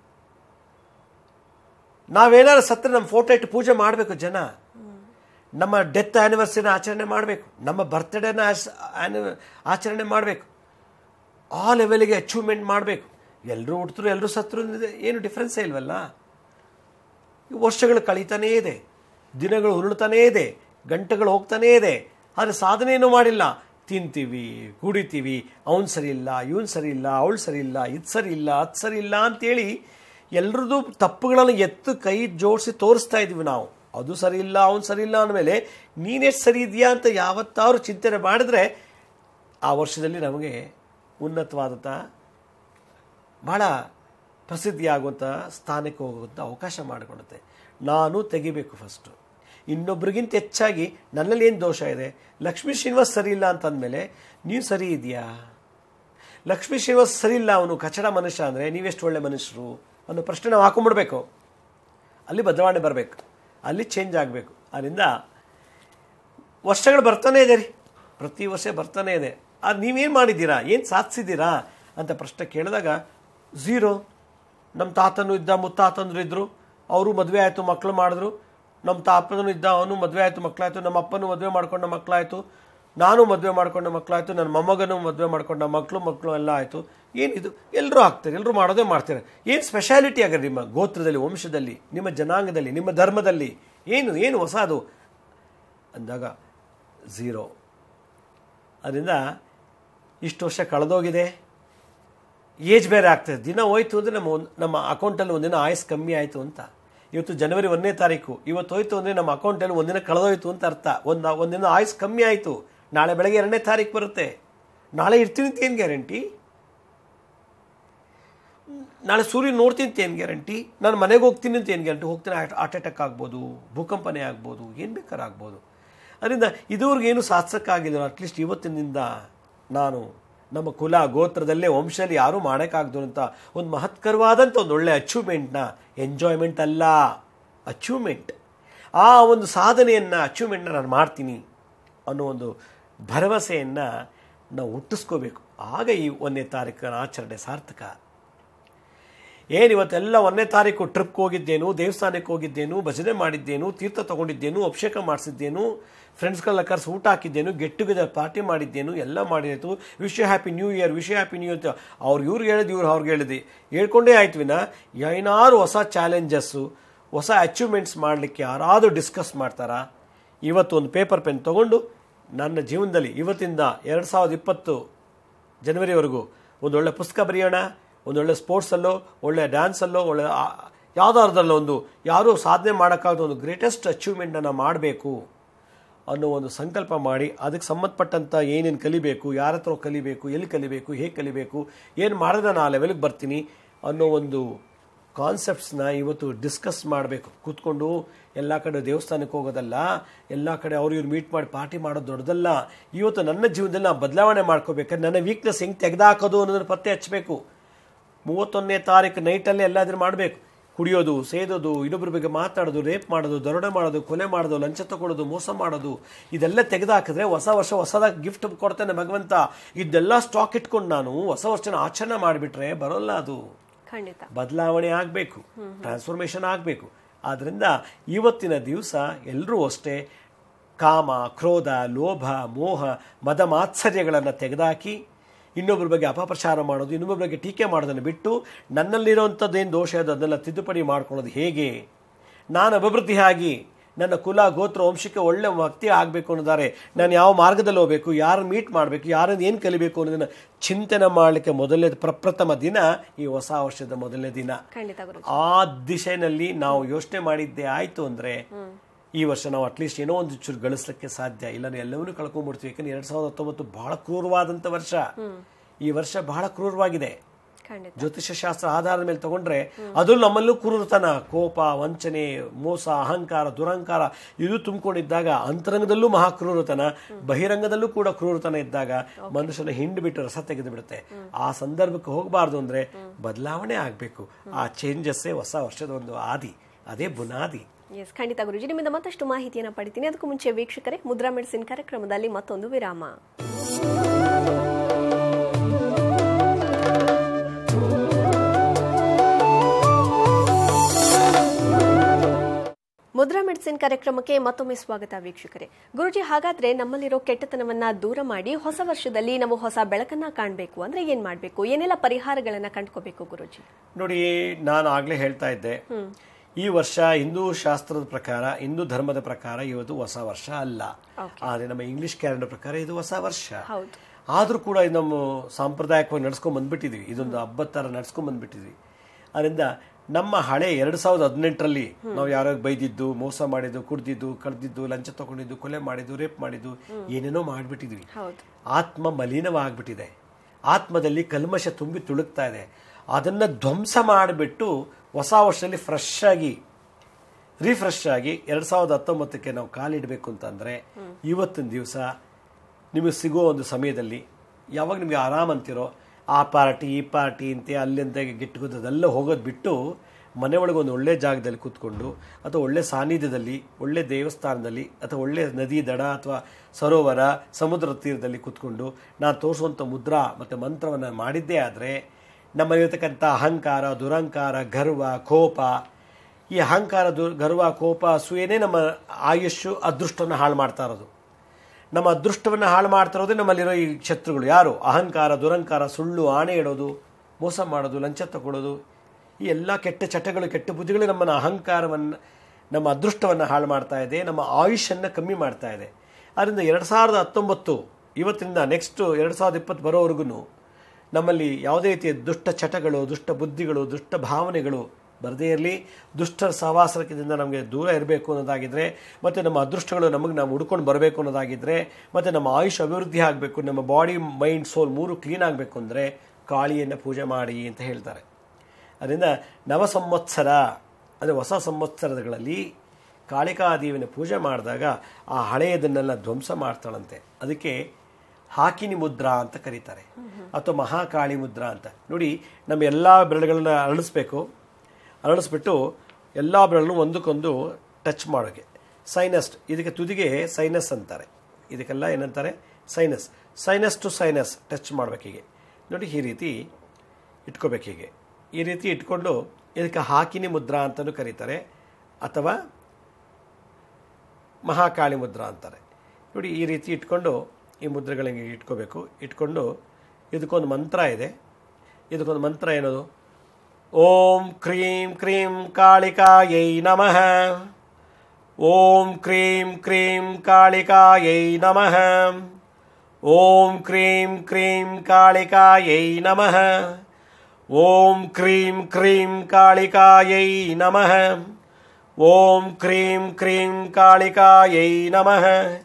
ನಾವೇನಾದ್ರು ಸತ್ರ ನಮ್ಮ ಫೋಟೋ ಇಟ್ಟು ಪೂಜೆ ಮಾಡಬೇಕು ಜನ ನಮ್ಮ ಡೆತ್ ಆ್ಯನಿವರ್ಸರಿನ ಆಚರಣೆ ಮಾಡಬೇಕು ನಮ್ಮ ಬರ್ತ್ಡೇನ ಆಚರಣೆ ಮಾಡಬೇಕು ಆ ಲೆವೆಲ್ಗೆ ಅಚೀವ್ಮೆಂಟ್ ಮಾಡಬೇಕು ಎಲ್ಲರೂ ಹುಟ್ಟಿದ್ರು ಎಲ್ಲರೂ ಸತ್ರು ಏನು ಡಿಫ್ರೆನ್ಸೇ ಇಲ್ವಲ್ಲ ವರ್ಷಗಳು ಕಳೀತಾನೇ ಇದೆ ದಿನಗಳು ಉರುಳ್ತಾನೇ ಇದೆ ಗಂಟೆಗಳು ಹೋಗ್ತಾನೇ ಇದೆ ಆದರೆ ಸಾಧನೆಯೂ ಮಾಡಿಲ್ಲ ತಿಂತೀವಿ ಕುಡಿತೀವಿ ಅವನು ಸರಿ ಇಲ್ಲ ಇವನು ಸರಿ ಇಲ್ಲ ಅವಳು ಸರಿ ಇಲ್ಲ ಇದು ಸರಿ ಇಲ್ಲ ಅದು ಸರಿ ಇಲ್ಲ ಅಂತೇಳಿ ಎಲ್ರದ್ದು ತಪ್ಪುಗಳನ್ನು ಎತ್ತು ಕೈ ಜೋಡಿಸಿ ತೋರಿಸ್ತಾ ಇದ್ದೀವಿ ನಾವು ಅದು ಸರಿ ಇಲ್ಲ ಅವನು ಸರಿ ಇಲ್ಲ ಅಂದಮೇಲೆ ನೀನೆಷ್ಟು ಸರಿ ಇದೆಯಾ ಅಂತ ಯಾವತ್ತಾದ್ರು ಚಿಂತನೆ ಮಾಡಿದ್ರೆ ಆ ವರ್ಷದಲ್ಲಿ ನಮಗೆ ಉನ್ನತವಾದಂಥ ಭಾಳ ಪ್ರಸಿದ್ಧಿಯಾಗುವಂಥ ಸ್ಥಾನಕ್ಕೆ ಹೋಗುವಂಥ ಅವಕಾಶ ಮಾಡಿಕೊಡುತ್ತೆ ನಾನು ತೆಗಿಬೇಕು ಫಸ್ಟು ಇನ್ನೊಬ್ರಿಗಿಂತ ಹೆಚ್ಚಾಗಿ ನನ್ನಲ್ಲಿ ಏನು ದೋಷ ಇದೆ ಲಕ್ಷ್ಮೀ ಶ್ರೀನಿವಾಸ್ ಸರಿ ಇಲ್ಲ ಅಂತಂದಮೇಲೆ ನೀವು ಸರಿ ಇದೆಯಾ ಲಕ್ಷ್ಮೀ ಶ್ರೀನಿವಾಸ್ ಸರಿ ಇಲ್ಲ ಅವನು ಕಚಡ ಮನುಷ್ಯ ಅಂದರೆ ನೀವೆಷ್ಟು ಒಳ್ಳೆ ಮನುಷ್ಯರು ಅನ್ನೋ ಪ್ರಶ್ನೆ ನಾವು ಹಾಕೊಂಡ್ಬಿಡ್ಬೇಕು ಅಲ್ಲಿ ಬದಲಾವಣೆ ಬರಬೇಕು ಅಲ್ಲಿ ಚೇಂಜ್ ಆಗಬೇಕು ಅದರಿಂದ ವರ್ಷಗಳು ಬರ್ತಾನೆ ಇದೆ ರೀ ಪ್ರತಿ ವರ್ಷ ಬರ್ತಾನೆ ಇದೆ ಅದು ನೀವೇನು ಮಾಡಿದ್ದೀರಾ ಏನು ಸಾಧಿಸಿದ್ದೀರಾ ಅಂತ ಪ್ರಶ್ನೆ ಕೇಳಿದಾಗ ಝೀರೋ ನಮ್ಮ ತಾತನೂ ಇದ್ದ ಮುತ್ತಾತಂದ್ರು ಇದ್ದರು ಅವರು ಮದುವೆ ಆಯಿತು ಮಕ್ಕಳು ಮಾಡಿದ್ರು ನಮ್ಮ ತಾಪನೂ ಇದ್ದ ಅವನು ಮದುವೆ ಆಯಿತು ಮಕ್ಕಳಾಯಿತು ನಮ್ಮ ಅಪ್ಪನೂ ಮದುವೆ ಮಾಡ್ಕೊಂಡ ಮಕ್ಕಳಾಯಿತು ನಾನು ಮದುವೆ ಮಾಡ್ಕೊಂಡ ಮಕ್ಕಳಾಯಿತು ನನ್ನ ಮೊಮ್ಮಗನೂ ಮದುವೆ ಮಾಡ್ಕೊಂಡ ಮಕ್ಕಳು ಮಕ್ಕಳು ಎಲ್ಲ ಆಯಿತು ಏನಿದು ಎಲ್ಲರೂ ಆಗ್ತಾರೆ ಎಲ್ಲರೂ ಮಾಡೋದೇ ಮಾಡ್ತಾರೆ ಏನು ಸ್ಪೆಷಾಲಿಟಿ ಆಗಿದೆ ನಿಮ್ಮ ಗೋತ್ರದಲ್ಲಿ ವಂಶದಲ್ಲಿ ನಿಮ್ಮ ಜನಾಂಗದಲ್ಲಿ ನಿಮ್ಮ ಧರ್ಮದಲ್ಲಿ ಏನು ಏನು ಹೊಸ ಅದು ಅಂದಾಗ ಝೀರೋ ಅದರಿಂದ ಇಷ್ಟು ವರ್ಷ ಕಳೆದೋಗಿದೆ ಏಜ್ ಬೇರೆ ಆಗ್ತದೆ ದಿನ ಹೋಯ್ತು ಅಂದರೆ ನಮ್ಮ ಒಂದ್- ನಮ್ಮ ಅಕೌಂಟಲ್ಲಿ ಒಂದಿನ ಆಯಸ್ ಕಮ್ಮಿ ಆಯಿತು ಅಂತ ಇವತ್ತು ಜನವರಿ ಒಂದನೇ ತಾರೀಕು ಇವತ್ತು ಹೋಯ್ತು ಅಂದರೆ ನಮ್ಮ ಅಕೌಂಟಲ್ಲಿ ಒಂದಿನ ಕಳೆದೋಯ್ತು ಅಂತ ಅರ್ಥ ಒಂದು ಒಂದಿನ ಆಯಸ್ ಕಮ್ಮಿ ಆಯಿತು ನಾಳೆ ಬೆಳಗ್ಗೆ ಎರಡನೇ ತಾರೀಕು ಬರುತ್ತೆ ನಾಳೆ ಇರ್ತೀನಿ ಅಂತ ಏನು ಗ್ಯಾರಂಟಿ ನಾಳೆ ಸೂರ್ಯ ನೋಡ್ತೀನಿ ಅಂತ ಏನು ಗ್ಯಾರಂಟಿ ನಾನು ಮನೆಗೆ ಹೋಗ್ತೀನಿ ಅಂತ ಏನು ಗ್ಯಾರಂಟಿ ಹೋಗ್ತೀನಿ ಹಾರ್ಟ್ ಅಟ್ಯಾಕ್ ಆಗ್ಬೋದು ಭೂಕಂಪನೆ ಆಗ್ಬೋದು ಏನು ಬೇಕಾದ್ರೂ ಆಗ್ಬೋದು ಅದರಿಂದ ಇದುವರೆಗೆ ಏನು ಸಾಧಿಸೋಕ್ಕಾಗಿಲ್ಲ ಅಟ್ಲೀಸ್ಟ್ ಇವತ್ತಿನಿಂದ ನಾನು ನಮ್ಮ ಕುಲ ಗೋತ್ರದಲ್ಲೇ ವಂಶದಲ್ಲಿ ಯಾರೂ ಮಾಡೋಕ್ಕಾಗ್ದು ಅಂತ ಒಂದು ಮಹತ್ಕರವಾದಂಥ ಒಂದು ಒಳ್ಳೆಯ ಅಚೀವ್ಮೆಂಟ್ನ ಎಂಜಾಯ್ಮೆಂಟ್ ಅಲ್ಲ ಅಚೀವ್ಮೆಂಟ್ ಆ ಒಂದು ಸಾಧನೆಯನ್ನು ಅಚೀವ್ಮೆಂಟ್ನ ನಾನು ಮಾಡ್ತೀನಿ ಅನ್ನೋ ಒಂದು ಭರವಸೆಯನ್ನು ನಾವು ಹುಟ್ಟಿಸ್ಕೋಬೇಕು ಆಗ ಈ ಒಂದನೇ ತಾರೀಕಿನ ಆಚರಣೆ ಸಾರ್ಥಕ ಏನು ಇವತ್ತೆಲ್ಲ ಒಂದನೇ ತಾರೀಕು ಟ್ರಿಪ್ಗೆ ಹೋಗಿದ್ದೇನು ದೇವಸ್ಥಾನಕ್ಕೆ ಹೋಗಿದ್ದೇನು ಭಜನೆ ಮಾಡಿದ್ದೇನು ತೀರ್ಥ ತಗೊಂಡಿದ್ದೇನು ಅಭಿಷೇಕ ಮಾಡಿಸಿದ್ದೇನು ಫ್ರೆಂಡ್ಸ್ಗಳನ್ನ ಕರೆಸಿ ಊಟ ಹಾಕಿದ್ದೇನು ಗೆಟ್ ಟುಗೆದರ್ ಪಾರ್ಟಿ ಮಾಡಿದ್ದೇನು ಎಲ್ಲ ಮಾಡಿತ್ತು wish happy new year wish happy new year ಅವ್ರು ಇವ್ರಿಗೆ ಹೇಳಿದ್ ಇವ್ರು ಅವ್ರಿಗೆ ಹೇಳಿದೆ ಹೇಳ್ಕೊಂಡೇ ಆಯ್ತು ವಿನ ಏನಾರು ಹೊಸ ಚಾಲೆಂಜಸ್ಸು ಹೊಸ ಅಚೀವ್ಮೆಂಟ್ಸ್ ಮಾಡಲಿಕ್ಕೆ ಯಾರಾದರೂ ಡಿಸ್ಕಸ್ ಮಾಡ್ತಾರಾ ಇವತ್ತು ಒಂದು ಪೇಪರ್ ಪೆನ್ ತಗೊಂಡು ನನ್ನ ಜೀವನದಲ್ಲಿ ಇವತ್ತಿಂದ ಎರಡು ಸಾವಿರದ ಇಪ್ಪತ್ತು ಜನವರಿವರೆಗೂ ಒಂದು ಒಳ್ಳೆ ಪುಸ್ತಕ ಬರೆಯೋಣ ಒಂದೊಳ್ಳೆ ಸ್ಪೋರ್ಟ್ಸಲ್ಲೋ ಒಳ್ಳೆ ಡ್ಯಾನ್ಸಲ್ಲೋ ಒಳ್ಳೆ ಯಾವುದಾದ್ರಲ್ಲೋ ಒಂದು ಯಾರೂ ಸಾಧನೆ ಮಾಡೋಕ್ಕಾಗದ ಒಂದು ಗ್ರೇಟೆಸ್ಟ್ ಅಚೀವ್ಮೆಂಟನ್ನು ಮಾಡಬೇಕು ಅನ್ನೋ ಒಂದು ಸಂಕಲ್ಪ ಮಾಡಿ ಅದಕ್ಕೆ ಸಂಬಂಧಪಟ್ಟಂಥ ಏನೇನು ಕಲಿಬೇಕು ಯಾರ ಹತ್ರ ಕಲಿಬೇಕು ಎಲ್ಲಿ ಕಲಿಬೇಕು ಹೇಗೆ ಕಲಿಬೇಕು ಏನು ಮಾಡಿದ್ರೆ ನಾನು ಆ ಲೆವೆಲ್ಗೆ ಬರ್ತೀನಿ ಅನ್ನೋ ಒಂದು ಕಾನ್ಸೆಪ್ಟ್ಸ್ನ ಇವತ್ತು ಡಿಸ್ಕಸ್ ಮಾಡಬೇಕು ಕೂತ್ಕೊಂಡು ಎಲ್ಲ ಕಡೆ ದೇವಸ್ಥಾನಕ್ಕೆ ಹೋಗೋದಲ್ಲ ಎಲ್ಲ ಕಡೆ ಅವ್ರು ಇವ್ರು ಮೀಟ್ ಮಾಡಿ ಪಾರ್ಟಿ ಮಾಡೋದು ದೊಡ್ಡದಲ್ಲ ಇವತ್ತು ನನ್ನ ಜೀವನದಲ್ಲಿ ನಾನು ಬದಲಾವಣೆ ಮಾಡ್ಕೋಬೇಕಾದ್ರೆ ನನ್ನ ವೀಕ್ನೆಸ್ ಹೆಂಗೆ ತೆಗೆದಾಕೋದು ಅನ್ನೋದನ್ನ ಪತ್ತೆ ಹಚ್ಚಬೇಕು ಮೂವತ್ತೊಂದನೇ ತಾರೀಕು ನೈಟಲ್ಲೇ ಎಲ್ಲಾದ್ರೂ ಮಾಡಬೇಕು ಕುಡಿಯೋದು ಸೇದೋದು ಇನ್ನೊಬ್ಬರ ಬಗ್ಗೆ ಮಾತಾಡೋದು ರೇಪ್ ಮಾಡೋದು ದರೋಡೆ ಮಾಡೋದು ಕೊಲೆ ಮಾಡೋದು ಲಂಚ ತಗೊಳ್ಳೋದು ಮೋಸ ಮಾಡೋದು ಇದೆಲ್ಲ ತೆಗೆದಾಕಿದ್ರೆ ಹೊಸ ವರ್ಷ ಹೊಸದಾಗಿ ಗಿಫ್ಟ್ ಕೊಡ್ತಾನೆ ಭಗವಂತ ಇದೆಲ್ಲ ಸ್ಟಾಕ್ ಇಟ್ಕೊಂಡು ನಾನು ಹೊಸ ವರ್ಷನ ಆಚರಣೆ ಮಾಡಿಬಿಟ್ರೆ ಬರೋಲ್ಲ ಅದು ಖಂಡಿತ ಬದಲಾವಣೆ ಆಗಬೇಕು ಟ್ರಾನ್ಸ್ಫಾರ್ಮೇಷನ್ ಆಗಬೇಕು ಆದ್ದರಿಂದ ಇವತ್ತಿನ ದಿವಸ ಎಲ್ಲರೂ ಅಷ್ಟೇ ಕಾಮ ಕ್ರೋಧ ಲೋಭ ಮೋಹ ಮದ ಮಾತ್ಸರ್ಯಗಳನ್ನು ತೆಗೆದಾಕಿ ಇನ್ನೊಬ್ಬರ ಬಗ್ಗೆ ಅಪಪ್ರಚಾರ ಮಾಡೋದು ಇನ್ನೊಬ್ಬರ ಬಗ್ಗೆ ಟೀಕೆ ಮಾಡೋದನ್ನು ಬಿಟ್ಟು ನನ್ನಲ್ಲಿರುವಂಥದ್ದು ಏನು ದೋಷ ಇದೆ ಅದನ್ನೆಲ್ಲ ತಿದ್ದುಪಡಿ ಮಾಡ್ಕೊಳ್ಳೋದು ಹೇಗೆ ನಾನು ಅಭಿವೃದ್ಧಿ ಆಗಿ ನನ್ನ ಕುಲ ಗೋತ್ರ ವಂಶಕ್ಕೆ ಒಳ್ಳೆ ವ್ಯಕ್ತಿ ಆಗಬೇಕು ಅನ್ನೋದಾರೆ ನಾನು ಯಾವ ಮಾರ್ಗದಲ್ಲಿ ಹೋಗಬೇಕು ಯಾರನ್ನು ಮೀಟ್ ಮಾಡಬೇಕು ಯಾರನ್ನು ಏನು ಕಲಿಬೇಕು ಅನ್ನೋದನ್ನು ಚಿಂತನೆ ಮಾಡಲಿಕ್ಕೆ ಮೊದಲನೇ ಪ್ರಪ್ರಥಮ ದಿನ ಈ ಹೊಸ ವರ್ಷದ ಮೊದಲನೇ ದಿನ ಖಂಡಿತ ಗುರು ಆ ದಿಶೆನಲ್ಲಿ ನಾವು ಯೋಚನೆ ಮಾಡಿದ್ದೆ ಆಯ್ತು ಅಂದ್ರೆ ಈ ವರ್ಷ ನಾವು ಅಟ್ಲೀಸ್ಟ್ ಏನೋ ಒಂದು ಚೂರು ಗಳಿಸ್ಲಿಕ್ಕೆ ಸಾಧ್ಯ ಇಲ್ಲ ಎಲ್ಲವನ್ನೂ ಕಳ್ಕೊಂಡ್ಬಿಡ್ತೀವಿ ಯಾಕಂದ್ರೆ ಎರಡ್ ಸಾವಿರದ ಹತ್ತೊಂಬತ್ತು ಬಹಳ ಕ್ರೂರವಾದಂಥ ವರ್ಷ ಈ ವರ್ಷ ಬಹಳ ಕ್ರೂರವಾಗಿದೆ ಖಂಡಿತ ಜ್ಯೋತಿಷ್ಯ ಶಾಸ್ತ್ರ ಆಧಾರದ ಮೇಲೆ ತಗೊಂಡ್ರೆ ಅದು ನಮ್ಮಲ್ಲೂ ಕ್ರೂರತನ ಕೋಪ ವಂಚನೆ ಮೋಸ ಅಹಂಕಾರ ದುರಹಂಕಾರ ಇದು ತುಂಬಿಕೊಂಡಿದ್ದಾಗ ಅಂತರಂಗದಲ್ಲೂ ಮಹಾ ಕ್ರೂರತನ ಬಹಿರಂಗದಲ್ಲೂ ಕೂಡ ಕ್ರೂರತನ ಇದ್ದಾಗ ಮನುಷ್ಯನ ಹಿಂಡು ಬಿಟ್ಟು ರಸ ತೆಗೆದು ಬಿಡುತ್ತೆ ಆ ಸಂದರ್ಭಕ್ಕೆ ಹೋಗಬಾರ್ದು ಅಂದ್ರೆ ಬದಲಾವಣೆ ಆಗಬೇಕು ಆ ಚೇಂಜಸ್ಸೇ ಹೊಸ ವರ್ಷದ ಒಂದು ಆದಿ ಅದೇ ಬುನಾದಿ ಎಸ್ ಖಂಡಿತ ಗುರುಜಿ ನಿಮ್ಮಿಂದ ಮತ್ತಷ್ಟು ಮಾಹಿತಿಯನ್ನು ಪಡಿತೀನಿ ಅದಕ್ಕೂ ಮುಂಚೆ ವೀಕ್ಷಕರೇ ಮುದ್ರಾ ಮೆಡಿಸಿನ್ ಕಾರ್ಯಕ್ರಮದಲ್ಲಿ ಮತ್ತೊಂದು ವಿರಾಮ ಮುದ್ರಾ ಮೆಡಿಸಿನ್ ಕಾರ್ಯಕ್ರಮಕ್ಕೆ ಮತ್ತೊಮ್ಮೆ ಸ್ವಾಗತ ವೀಕ್ಷಕರೇ ಗುರುಜಿ ಹಾಗಾದ್ರೆ ನಮ್ಮಲ್ಲಿರೋ ಕೆಟ್ಟತನವನ್ನ ದೂರ ಮಾಡಿ ಹೊಸ ವರ್ಷದಲ್ಲಿ ನಾವು ಹೊಸ ಬೆಳಕನ್ನ ಕಾಣಬೇಕು ಅಂದ್ರೆ ಏನ್ ಮಾಡ್ಬೇಕು ಏನೆಲ್ಲ ಪರಿಹಾರಗಳನ್ನ ಕಂಡ್ಕೋಬೇಕು ಗುರುಜಿ ನೋಡಿ ನಾನು ಆಗ್ಲೇ ಹೇಳ್ತಾ ಇದ್ದೆ ಈ ವರ್ಷ ಹಿಂದೂ ಶಾಸ್ತ್ರದ ಪ್ರಕಾರ ಹಿಂದೂ ಧರ್ಮದ ಪ್ರಕಾರ ಇವತ್ತು ಹೊಸ ವರ್ಷ ಅಲ್ಲ ಆದ್ರೆ ನಮ್ಮ ಇಂಗ್ಲಿಷ್ ಕ್ಯಾಲೆಂಡರ್ ಪ್ರಕಾರ ಇದು ಹೊಸ ವರ್ಷ ಹೌದು ಆದ್ರೂ ಕೂಡ ಇದು ನಮ್ಮ ಸಾಂಪ್ರದಾಯಿಕವಾಗಿ ನಡ್ಸ್ಕೊಂಡ್ ಬಂದ್ಬಿಟ್ಟಿದ್ವಿ ಇದೊಂದು ಹಬ್ಬದ ತರ ನಡ್ಸ್ಕೊಂಡ್ ಬಂದ್ಬಿಟ್ಟಿದ್ವಿ ಅದರಿಂದ ನಮ್ಮ ಹಳೆ ಎರಡ್ ಸಾವಿರದ ಹದಿನೆಂಟರಲ್ಲಿ ನಾವು ಯಾರೋ ಬೈದಿದ್ದು ಮೋಸ ಮಾಡಿದ್ದು ಕುಡ್ದಿದ್ದು ಕಡ್ದಿದ್ದು ಲಂಚ ತಗೊಂಡಿದ್ದು ಕೊಲೆ ಮಾಡಿದ್ದು ರೇಪ್ ಮಾಡಿದ್ದು ಏನೇನೋ ಮಾಡ್ಬಿಟ್ಟಿದ್ವಿ ಹೌದು ಆತ್ಮ ಮಲಿನವಾಗ್ಬಿಟ್ಟಿದೆ ಆತ್ಮದಲ್ಲಿ ಕಲ್ಮಶ ತುಂಬಿ ತುಳುಕ್ತಾ ಇದೆ ಅದನ್ನ ಧ್ವಂಸ ಮಾಡಿಬಿಟ್ಟು ಹೊಸ ವರ್ಷದಲ್ಲಿ ಫ್ರೆಶ್ ಆಗಿ ರಿಫ್ರೆಶ್ ಆಗಿ ಎರಡ್ ಸಾವಿರದ ಹತ್ತೊಂಬತ್ತಕ್ಕೆ ನಾವು ಕಾಲಿಡಬೇಕು ಅಂತಂದ್ರೆ ಇವತ್ತಿನ ದಿವಸ ನಿಮಗೆ ಸಿಗೋ ಒಂದು ಸಮಯದಲ್ಲಿ ಯಾವಾಗ ನಿಮಗೆ ಆರಾಮ್ ಅಂತಿರೋ ಆ ಪಾರ್ಟಿ ಈ ಪಾರ್ಟಿ ಅಂತೆ ಅಲ್ಲಿಂದ ಗಿಟ್ಟುಗೋದೆಲ್ಲ ಹೋಗೋದು ಬಿಟ್ಟು ಮನೆ ಒಳಗೆ ಒಂದು ಒಳ್ಳೆ ಜಾಗದಲ್ಲಿ ಕೂತ್ಕೊಂಡು ಅಥವಾ ಒಳ್ಳೆ ಸಾನ್ನಿಧ್ಯದಲ್ಲಿ ಒಳ್ಳೆ ದೇವಸ್ಥಾನದಲ್ಲಿ ಅಥವಾ ಒಳ್ಳೆ ನದಿ ದಡ ಅಥವಾ ಸರೋವರ ಸಮುದ್ರ ತೀರದಲ್ಲಿ ಕೂತ್ಕೊಂಡು ನಾನು ತೋರಿಸುವಂಥ ಮುದ್ರಾ ಮತ್ತು ಮಂತ್ರವನ್ನು ಮಾಡಿದ್ದೇ ಆದರೆ ನಮ್ಮಲ್ಲಿರ್ತಕ್ಕಂಥ ಅಹಂಕಾರ ದುರಹಂಕಾರ ಗರ್ವ ಕೋಪ ಈ ಅಹಂಕಾರ ದು ಗರ್ವ ಕೋಪ ಅಸೂಯೆನೇ ನಮ್ಮ ಆಯುಷ್ಯು ಅದೃಷ್ಟವನ್ನು ಹಾಳು ಮಾಡ್ತಾ ಇರೋದು ನಮ್ಮ ಅದೃಷ್ಟವನ್ನು ಹಾಳು ಮಾಡ್ತಾ ಇರೋದೇ ನಮ್ಮಲ್ಲಿರೋ ಈ ಶತ್ರುಗಳು ಯಾರು ಅಹಂಕಾರ ದುರಂಕಾರ ಸುಳ್ಳು ಆಣೆ ಇಡೋದು ಮೋಸ ಮಾಡೋದು ಲಂಚ ತಗೊಳ್ಳೋದು ಈ ಎಲ್ಲ ಕೆಟ್ಟ ಚಟಗಳು ಕೆಟ್ಟ ಬುದ್ಧಿಗಳು ನಮ್ಮನ್ನ ಅಹಂಕಾರವನ್ನು ನಮ್ಮ ಅದೃಷ್ಟವನ್ನು ಹಾಳು ಮಾಡ್ತಾ ಇದೆ ನಮ್ಮ ಆಯುಷನ್ನು ಕಮ್ಮಿ ಮಾಡ್ತಾ ಇದೆ ಆದ್ದರಿಂದ ಎರಡು ಸಾವಿರದ ಹತ್ತೊಂಬತ್ತು ಇವತ್ತಿನಿಂದ ನೆಕ್ಸ್ಟ್ ಎರಡು ಸಾವಿರದ ಇಪ್ಪತ್ತು ಬರೋವರೆಗೂ ನಮ್ಮಲ್ಲಿ ಯಾವುದೇ ರೀತಿಯ ದುಷ್ಟ ಚಟಗಳು ದುಷ್ಟ ಬುದ್ಧಿಗಳು ದುಷ್ಟ ಭಾವನೆಗಳು ಬರದೇ ಇರಲಿ ದುಷ್ಟರ ಸಹವಾಸದಿಂದ ನಮಗೆ ದೂರ ಇರಬೇಕು ಅನ್ನೋದಾಗಿದ್ರೆ ಮತ್ತು ನಮ್ಮ ಅದೃಷ್ಟಗಳು ನಮಗೆ ನಾವು ಹುಡ್ಕೊಂಡು ಬರಬೇಕು ಅನ್ನೋದಾಗಿದ್ರೆ ಮತ್ತು ನಮ್ಮ ಆಯುಷ್ ಅಭಿವೃದ್ಧಿ ಆಗಬೇಕು ನಮ್ಮ ಬಾಡಿ ಮೈಂಡ್ ಸೋಲ್ ಮೂರು ಕ್ಲೀನ್ ಆಗಬೇಕು ಅಂದರೆ ಕಾಳಿಯನ್ನು ಪೂಜೆ ಮಾಡಿ ಅಂತ ಹೇಳ್ತಾರೆ ಅದರಿಂದ ನವ ಸಂವತ್ಸರ ಅಂದರೆ ಹೊಸ ಸಂವತ್ಸರಗಳಲ್ಲಿ ಕಾಳಿಕಾದೇವಿನ ಪೂಜೆ ಮಾಡಿದಾಗ ಆ ಹಳೆಯದನ್ನೆಲ್ಲ ಧ್ವಂಸ ಮಾಡ್ತಾಳಂತೆ ಅದಕ್ಕೆ ಹಾಕಿನಿ ಮುದ್ರಾ ಅಂತ ಕರೀತಾರೆ ಅಥವಾ ಮಹಾಕಾಳಿ ಮುದ್ರಾ ಅಂತ ನೋಡಿ ನಮ್ಮ ಎಲ್ಲ ಬೆರಳುಗಳನ್ನ ಅರಳಿಸ್ಬೇಕು ಅರಳಿಸ್ಬಿಟ್ಟು ಎಲ್ಲ ಬೆರಳು ಒಂದಕ್ಕೊಂದು ಟಚ್ ಮಾಡೋಕೆ ಸೈನಸ್ ಇದಕ್ಕೆ ತುದಿಗೆ ಸೈನಸ್ ಅಂತಾರೆ ಇದಕ್ಕೆಲ್ಲ ಏನಂತಾರೆ sinus sinus to sinus touch ಮಾಡ್ಬೇಕು ಹೀಗೆ ನೋಡಿ ಈ ರೀತಿ ಇಟ್ಕೋಬೇಕು ಹೀಗೆ ಈ ರೀತಿ ಇಟ್ಕೊಂಡು ಇದಕ್ಕೆ ಹಾಕಿನಿ ಮುದ್ರಾ ಅಂತಲೂ ಕರೀತಾರೆ ಅಥವಾ ಮಹಾಕಾಳಿ ಮುದ್ರಾ ಅಂತಾರೆ ನೋಡಿ ಈ ರೀತಿ ಇಟ್ಕೊಂಡು ಈ ಮುದ್ರೆಗಳಿಗೆ ಇಟ್ಕೋಬೇಕು ಇಟ್ಕೊಂಡು ಇದಕ್ಕೊಂದು ಮಂತ್ರ ಇದೆ ಇದಕ್ಕೊಂದು ಮಂತ್ರ ಏನದು ಓಂ ಕ್ರೀಂ ಕ್ರೀಂ ಕಾಳಿಕಾಯೈ ನಮಃ ಓಂ ಕ್ರೀಂ ಕ್ರೀಂ ಕಾಳಿಕಾಯೈ ನಮಃ ಓಂ ಕ್ರೀಂ ಕ್ರೀಂ ಕಾಳಿಕಾಯೈ ನಮಃ ಓಂ ಕ್ರೀಂ ಕ್ರೀಂ ಕಾಳಿಕಾಯೈ ನಮಃ ಓಂ ಕ್ರೀಂ ಕ್ರೀಂ ಕಾಳಿಕಾಯೈ ನಮಃ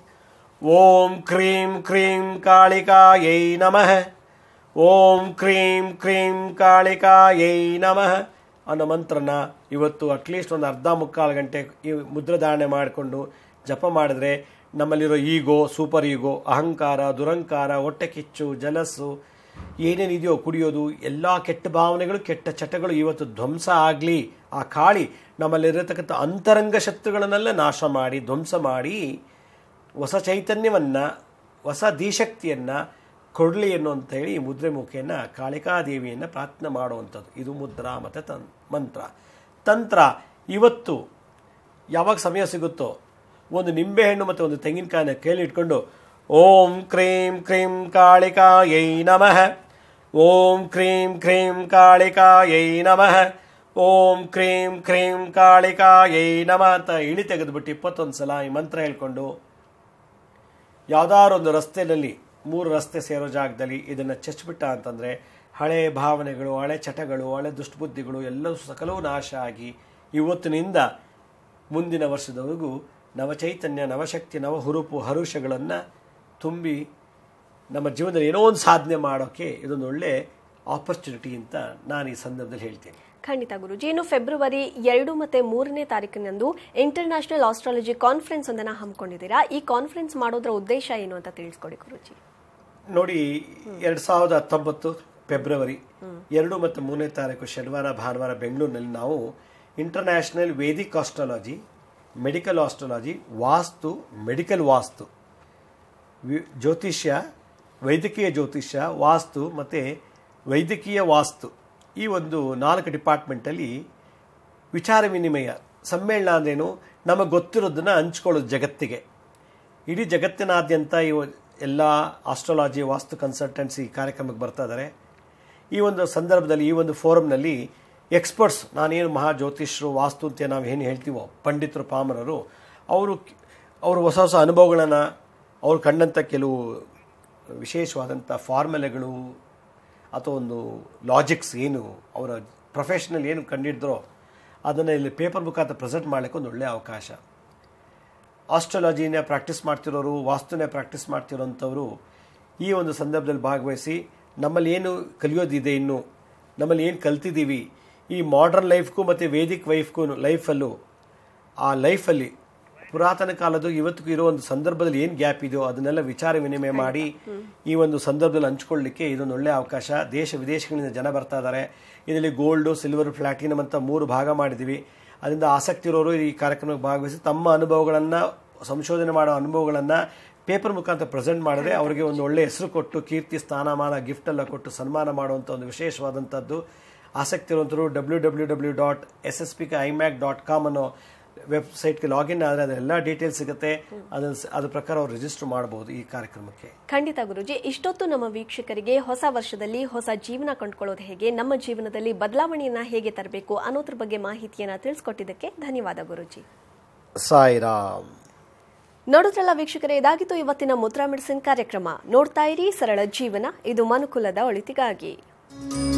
ಓಂ ಕ್ರೀಂ ಕ್ರೀಂ ಕಾಳಿಕಾಯೈ ನಮಃ ಓಂ ಕ್ರೀಂ ಕ್ರೀಂ ಕಾಳಿಕಾಯೈ ನಮಃ ಅನ್ನೋ ಮಂತ್ರನ ಇವತ್ತು ಅಟ್ಲೀಸ್ಟ್ ಒಂದು ಅರ್ಧ ಮುಕ್ಕಾಲು ಗಂಟೆ ಈ ಮುದ್ರಧಾರಣೆ ಮಾಡಿಕೊಂಡು ಜಪ ಮಾಡಿದ್ರೆ ನಮ್ಮಲ್ಲಿರೋ ಈಗೋ ಸೂಪರ್ ಈಗೋ ಅಹಂಕಾರ ದುರಂಕಾರ ಹೊಟ್ಟೆ ಕಿಚ್ಚು ಜಲಸ್ಸು ಏನೇನಿದೆಯೋ ಕುಡಿಯೋದು ಎಲ್ಲ ಕೆಟ್ಟ ಭಾವನೆಗಳು ಕೆಟ್ಟ ಚಟಗಳು ಇವತ್ತು ಧ್ವಂಸ ಆಗಲಿ ಆ ಕಾಳಿ ನಮ್ಮಲ್ಲಿರತಕ್ಕಂಥ ಅಂತರಂಗ ಶಕ್ತಿಗಳನ್ನೆಲ್ಲ ನಾಶ ಮಾಡಿ ಧ್ವಂಸ ಮಾಡಿ ಹೊಸ ಚೈತನ್ಯವನ್ನು ಹೊಸ ಧೀಶಕ್ತಿಯನ್ನು ಕೊಡಲಿ ಅನ್ನುವಂತ ಹೇಳಿ ಈ ಮುದ್ರೆ ಮುಖೆಯನ್ನು ಕಾಳಿಕಾದೇವಿಯನ್ನು ಪ್ರಾರ್ಥನೆ ಮಾಡುವಂಥದ್ದು ಇದು ಮುದ್ರಾ ಮತ್ತು ತನ್ ಮಂತ್ರ ತಂತ್ರ ಇವತ್ತು ಯಾವಾಗ ಸಮಯ ಸಿಗುತ್ತೋ ಒಂದು ನಿಂಬೆಹಣ್ಣು ಮತ್ತು ಒಂದು ತೆಂಗಿನಕಾಯಿನ ಕೈಲಿ ಇಟ್ಕೊಂಡು ಓಂ ಕ್ರೀಂ ಕ್ರೀಂ ಕಾಳಿಕಾಯೈ ನಮಃ ಓಂ ಕ್ರೀಂ ಕ್ರೀಂ ಕಾಳಿಕಾಯೈ ನಮಃ ಓಂ ಕ್ರೀಂ ಕ್ರೀಂ ಕಾಳಿಕಾಯೈ ನಮಃ ಅಂತ ಇಳಿ ತೆಗೆದುಬಿಟ್ಟು ಇಪ್ಪತ್ತೊಂದು ಸಲ ಈ ಮಂತ್ರ ಹೇಳ್ಕೊಂಡು ಯಾವ್ದಾರೊಂದು ರಸ್ತೆಯಲ್ಲಿ ಮೂರು ರಸ್ತೆ ಸೇರೋ ಜಾಗದಲ್ಲಿ ಇದನ್ನು ಚಚ್ಬಿಟ್ಟ ಅಂತಂದರೆ ಹಳೆ ಭಾವನೆಗಳು ಹಳೆ ಚಟಗಳು ಹಳೆ ದುಷ್ಟಬುದ್ಧಿಗಳು ಎಲ್ಲವೂ ಸಕಲವೂ ನಾಶ ಆಗಿ ಇವತ್ತಿನಿಂದ ಮುಂದಿನ ವರ್ಷದವರೆಗೂ ನವಚೈತನ್ಯ ನವಶಕ್ತಿ ನವ ಹುರುಪು ಹರುಷಗಳನ್ನು ತುಂಬಿ ನಮ್ಮ ಜೀವನದಲ್ಲಿ ಏನೋ ಒಂದು ಸಾಧನೆ ಮಾಡೋಕ್ಕೆ ಇದೊಂದು ಒಳ್ಳೆ ಆಪರ್ಚುನಿಟಿ ಅಂತ ನಾನು ಈ ಸಂದರ್ಭದಲ್ಲಿ ಹೇಳ್ತೀನಿ ಖಂಡಿತ ಗುರುಜಿ ಇನ್ನು ಫೆಬ್ರವರಿ ಎರಡು ಮತ್ತೆ ಮೂರನೇ ತಾರೀಕಿನಂದು ಇಂಟರ್ನ್ಯಾಷನಲ್ ಆಸ್ಟ್ರಾಲಜಿ ಕಾನ್ಫರೆನ್ಸ್ ಒಂದನ್ನ ಹಮ್ಮಿಕೊಂಡಿದ್ದೀರಾ ಈ ಕಾನ್ಫರೆನ್ಸ್ ಮಾಡೋದ್ರ ಉದ್ದೇಶ ಏನು ಅಂತ ತಿಳಿಸ್ಕೊಡಿ ಗುರುಜಿ ನೋಡಿ ಎರಡು ಸಾವಿರದ ಹತ್ತೊಂಬತ್ತು ಫೆಬ್ರವರಿ ಎರಡು ಮತ್ತು ಮೂರನೇ ತಾರೀಕು ಶನಿವಾರ ಭಾನುವಾರ ಬೆಂಗಳೂರಿನಲ್ಲಿ ನಾವು international vedic astrology medical astrology vastu medical vastu ವಿ- ಜ್ಯೋತಿಷ್ಯ ವೈದ್ಯಕೀಯ ಜ್ಯೋತಿಷ್ಯ ವಾಸ್ತು ಮತ್ತು ವೈದ್ಯಕೀಯ ವಾಸ್ತು ಈ ಒಂದು ನಾಲ್ಕು ಡಿಪಾರ್ಟ್ಮೆಂಟಲ್ಲಿ ವಿಚಾರ ವಿನಿಮಯ ಸಮ್ಮೇಳನ ಅಂದ್ರೇನು ನಮಗೆ ಗೊತ್ತಿರೋದನ್ನು ಹಂಚ್ಕೊಳ್ಳೋದು ಜಗತ್ತಿಗೆ ಇಡೀ ಜಗತ್ತಿನಾದ್ಯಂತ ಇವು ಎಲ್ಲ ಆಸ್ಟ್ರಾಲಜಿ ವಾಸ್ತು ಕನ್ಸಲ್ಟೆನ್ಸಿ ಕಾರ್ಯಕ್ರಮಕ್ಕೆ ಬರ್ತಾ ಇದ್ದಾರೆ ಈ ಒಂದು ಸಂದರ್ಭದಲ್ಲಿ ಈ ಒಂದು ಫೋರಮ್ನಲ್ಲಿ ಎಕ್ಸ್ಪರ್ಟ್ಸ್ ನಾನೇನು ಮಹಾ ಜ್ಯೋತಿಷ್ಯರು ವಾಸ್ತು ಅಂತ ನಾವು ಏನು ಹೇಳ್ತೀವೋ ಪಂಡಿತರು ಪಾಮರರು ಅವರು ಅವರು ಹೊಸ ಹೊಸ ಅನುಭವಗಳನ್ನು ಅವ್ರು ಕಂಡಂಥ ಕೆಲವು ವಿಶೇಷವಾದಂಥ ಫಾರ್ಮುಲೆಗಳು ಅಥವಾ ಒಂದು ಲಾಜಿಕ್ಸ್ ಏನು ಅವರ ಪ್ರೊಫೆಷನಲ್ ಏನು ಕಂಡಿಡಿದ್ರೋ ಅದನ್ನು ಇಲ್ಲಿ ಪೇಪರ್ ಮುಖಾಂತರ ಪ್ರೆಸೆಂಟ್ ಮಾಡಲಿಕ್ಕೆ ಒಂದು ಒಳ್ಳೆಯ ಅವಕಾಶ ಆಸ್ಟ್ರಾಲಜಿನೇ ಪ್ರಾಕ್ಟೀಸ್ ಮಾಡ್ತಿರೋರು ವಾಸ್ತುನೇ ಪ್ರಾಕ್ಟೀಸ್ ಮಾಡ್ತಿರೋಂಥವ್ರು ಈ ಒಂದು ಸಂದರ್ಭದಲ್ಲಿ ಭಾಗವಹಿಸಿ ನಮ್ಮಲ್ಲಿ ಏನು ಕಲಿಯೋದಿದೆ ಇನ್ನು ನಮ್ಮಲ್ಲಿ ಏನು ಕಲ್ತಿದ್ದೀವಿ ಈ ಮಾಡರ್ನ್ ಲೈಫ್ಗೂ ಮತ್ತು ವೇದಿಕ್ ವೈಫ್ಗೂ ಲೈಫಲ್ಲೂ ಆ ಲೈಫಲ್ಲಿ ಪುರಾತನ ಕಾಲದ್ದು ಇವತ್ತಿಗೂ ಇರೋ ಒಂದು ಸಂದರ್ಭದಲ್ಲಿ ಏನು ಗ್ಯಾಪ್ ಇದೆಯೋ ಅದನ್ನೆಲ್ಲ ವಿಚಾರ ವಿನಿಮಯ ಮಾಡಿ ಈ ಒಂದು ಸಂದರ್ಭದಲ್ಲಿ ಹಂಚ್ಕೊಳ್ಳಿಕ್ಕೆ ಇದೊಂದು ಒಳ್ಳೆಯ ಅವಕಾಶ ದೇಶ ವಿದೇಶಗಳಿಂದ ಜನ ಬರ್ತಾ ಇದ್ದಾರೆ ಇದರಲ್ಲಿ ಗೋಲ್ಡು ಸಿಲ್ವರ್ ಪ್ಲಾಟಿನಮ್ ಅಂತ ಮೂರು ಭಾಗ ಮಾಡಿದ್ದೀವಿ ಅದರಿಂದ ಆಸಕ್ತಿ ಇರೋರು ಈ ಕಾರ್ಯಕ್ರಮಕ್ಕೆ ಭಾಗವಹಿಸಿ ತಮ್ಮ ಅನುಭವಗಳನ್ನು ಸಂಶೋಧನೆ ಮಾಡೋ ಅನುಭವಗಳನ್ನು ಪೇಪರ್ ಮುಖಾಂತರ ಪ್ರೆಸೆಂಟ್ ಮಾಡಿದ್ರೆ ಅವರಿಗೆ ಒಂದು ಒಳ್ಳೆ ಹೆಸರು ಕೊಟ್ಟು ಕೀರ್ತಿ ಸ್ಥಾನಮಾನ ಗಿಫ್ಟ್ ಎಲ್ಲ ಕೊಟ್ಟು ಸನ್ಮಾನ ಮಾಡುವಂಥ ಒಂದು ವಿಶೇಷವಾದಂಥದ್ದು ಆಸಕ್ತಿ ಇರುವಂಥವ್ರು W W W dot S S P imac dot com ಅನ್ನೋ ವೆಬ್ಸೈಟ್ಗೆ ಲಾಗಿನ್ ಆದರೆ ಅದೆಲ್ಲ ಡೀಟೇಲ್ಸ್ ಸಿಗುತ್ತೆ ಅದನ್ನ ಸ- ಅದ್ರ ಪ್ರಕಾರ ಅವ್ರು ರಿಜಿಸ್ಟರ್ ಮಾಡಬಹುದು ಈ ಕಾರ್ಯಕ್ರಮಕ್ಕೆ ಖಂಡಿತ ಗುರುಜಿ ಇಷ್ಟೊತ್ತು ನಮ್ಮ ವೀಕ್ಷಕರಿಗೆ ಹೊಸ ವರ್ಷದಲ್ಲಿ ಹೊಸ ಜೀವನ ಕಂಡುಕೊಳ್ಳೋದು ಹೇಗೆ ನಮ್ಮ ಜೀವನದಲ್ಲಿ ಬದಲಾವಣೆಯನ್ನ ಹೇಗೆ ತರಬೇಕು ಅನ್ನೋದ್ರ ಬಗ್ಗೆ ಮಾಹಿತಿಯನ್ನ ತಿಳಿಸ್ಕೊಟ್ಟಿದ್ದಕ್ಕೆ ಧನ್ಯವಾದ ಗುರುಜಿ ಸಾಯಿರಾಮ್ ನೋಡಿದ್ರಲ್ಲ ವೀಕ್ಷಕರೇ ಇದಾಗಿತ್ತು ಇವತ್ತಿನ ಮುದ್ರಾ ಮೆಡಿಸಿನ್ ಕಾರ್ಯಕ್ರಮ ನೋಡ್ತಾ ಇರಿ ಸರಳ ಜೀವನ ಇದು ಮನುಕುಲದ ಒಳಿತಿಗಾಗಿ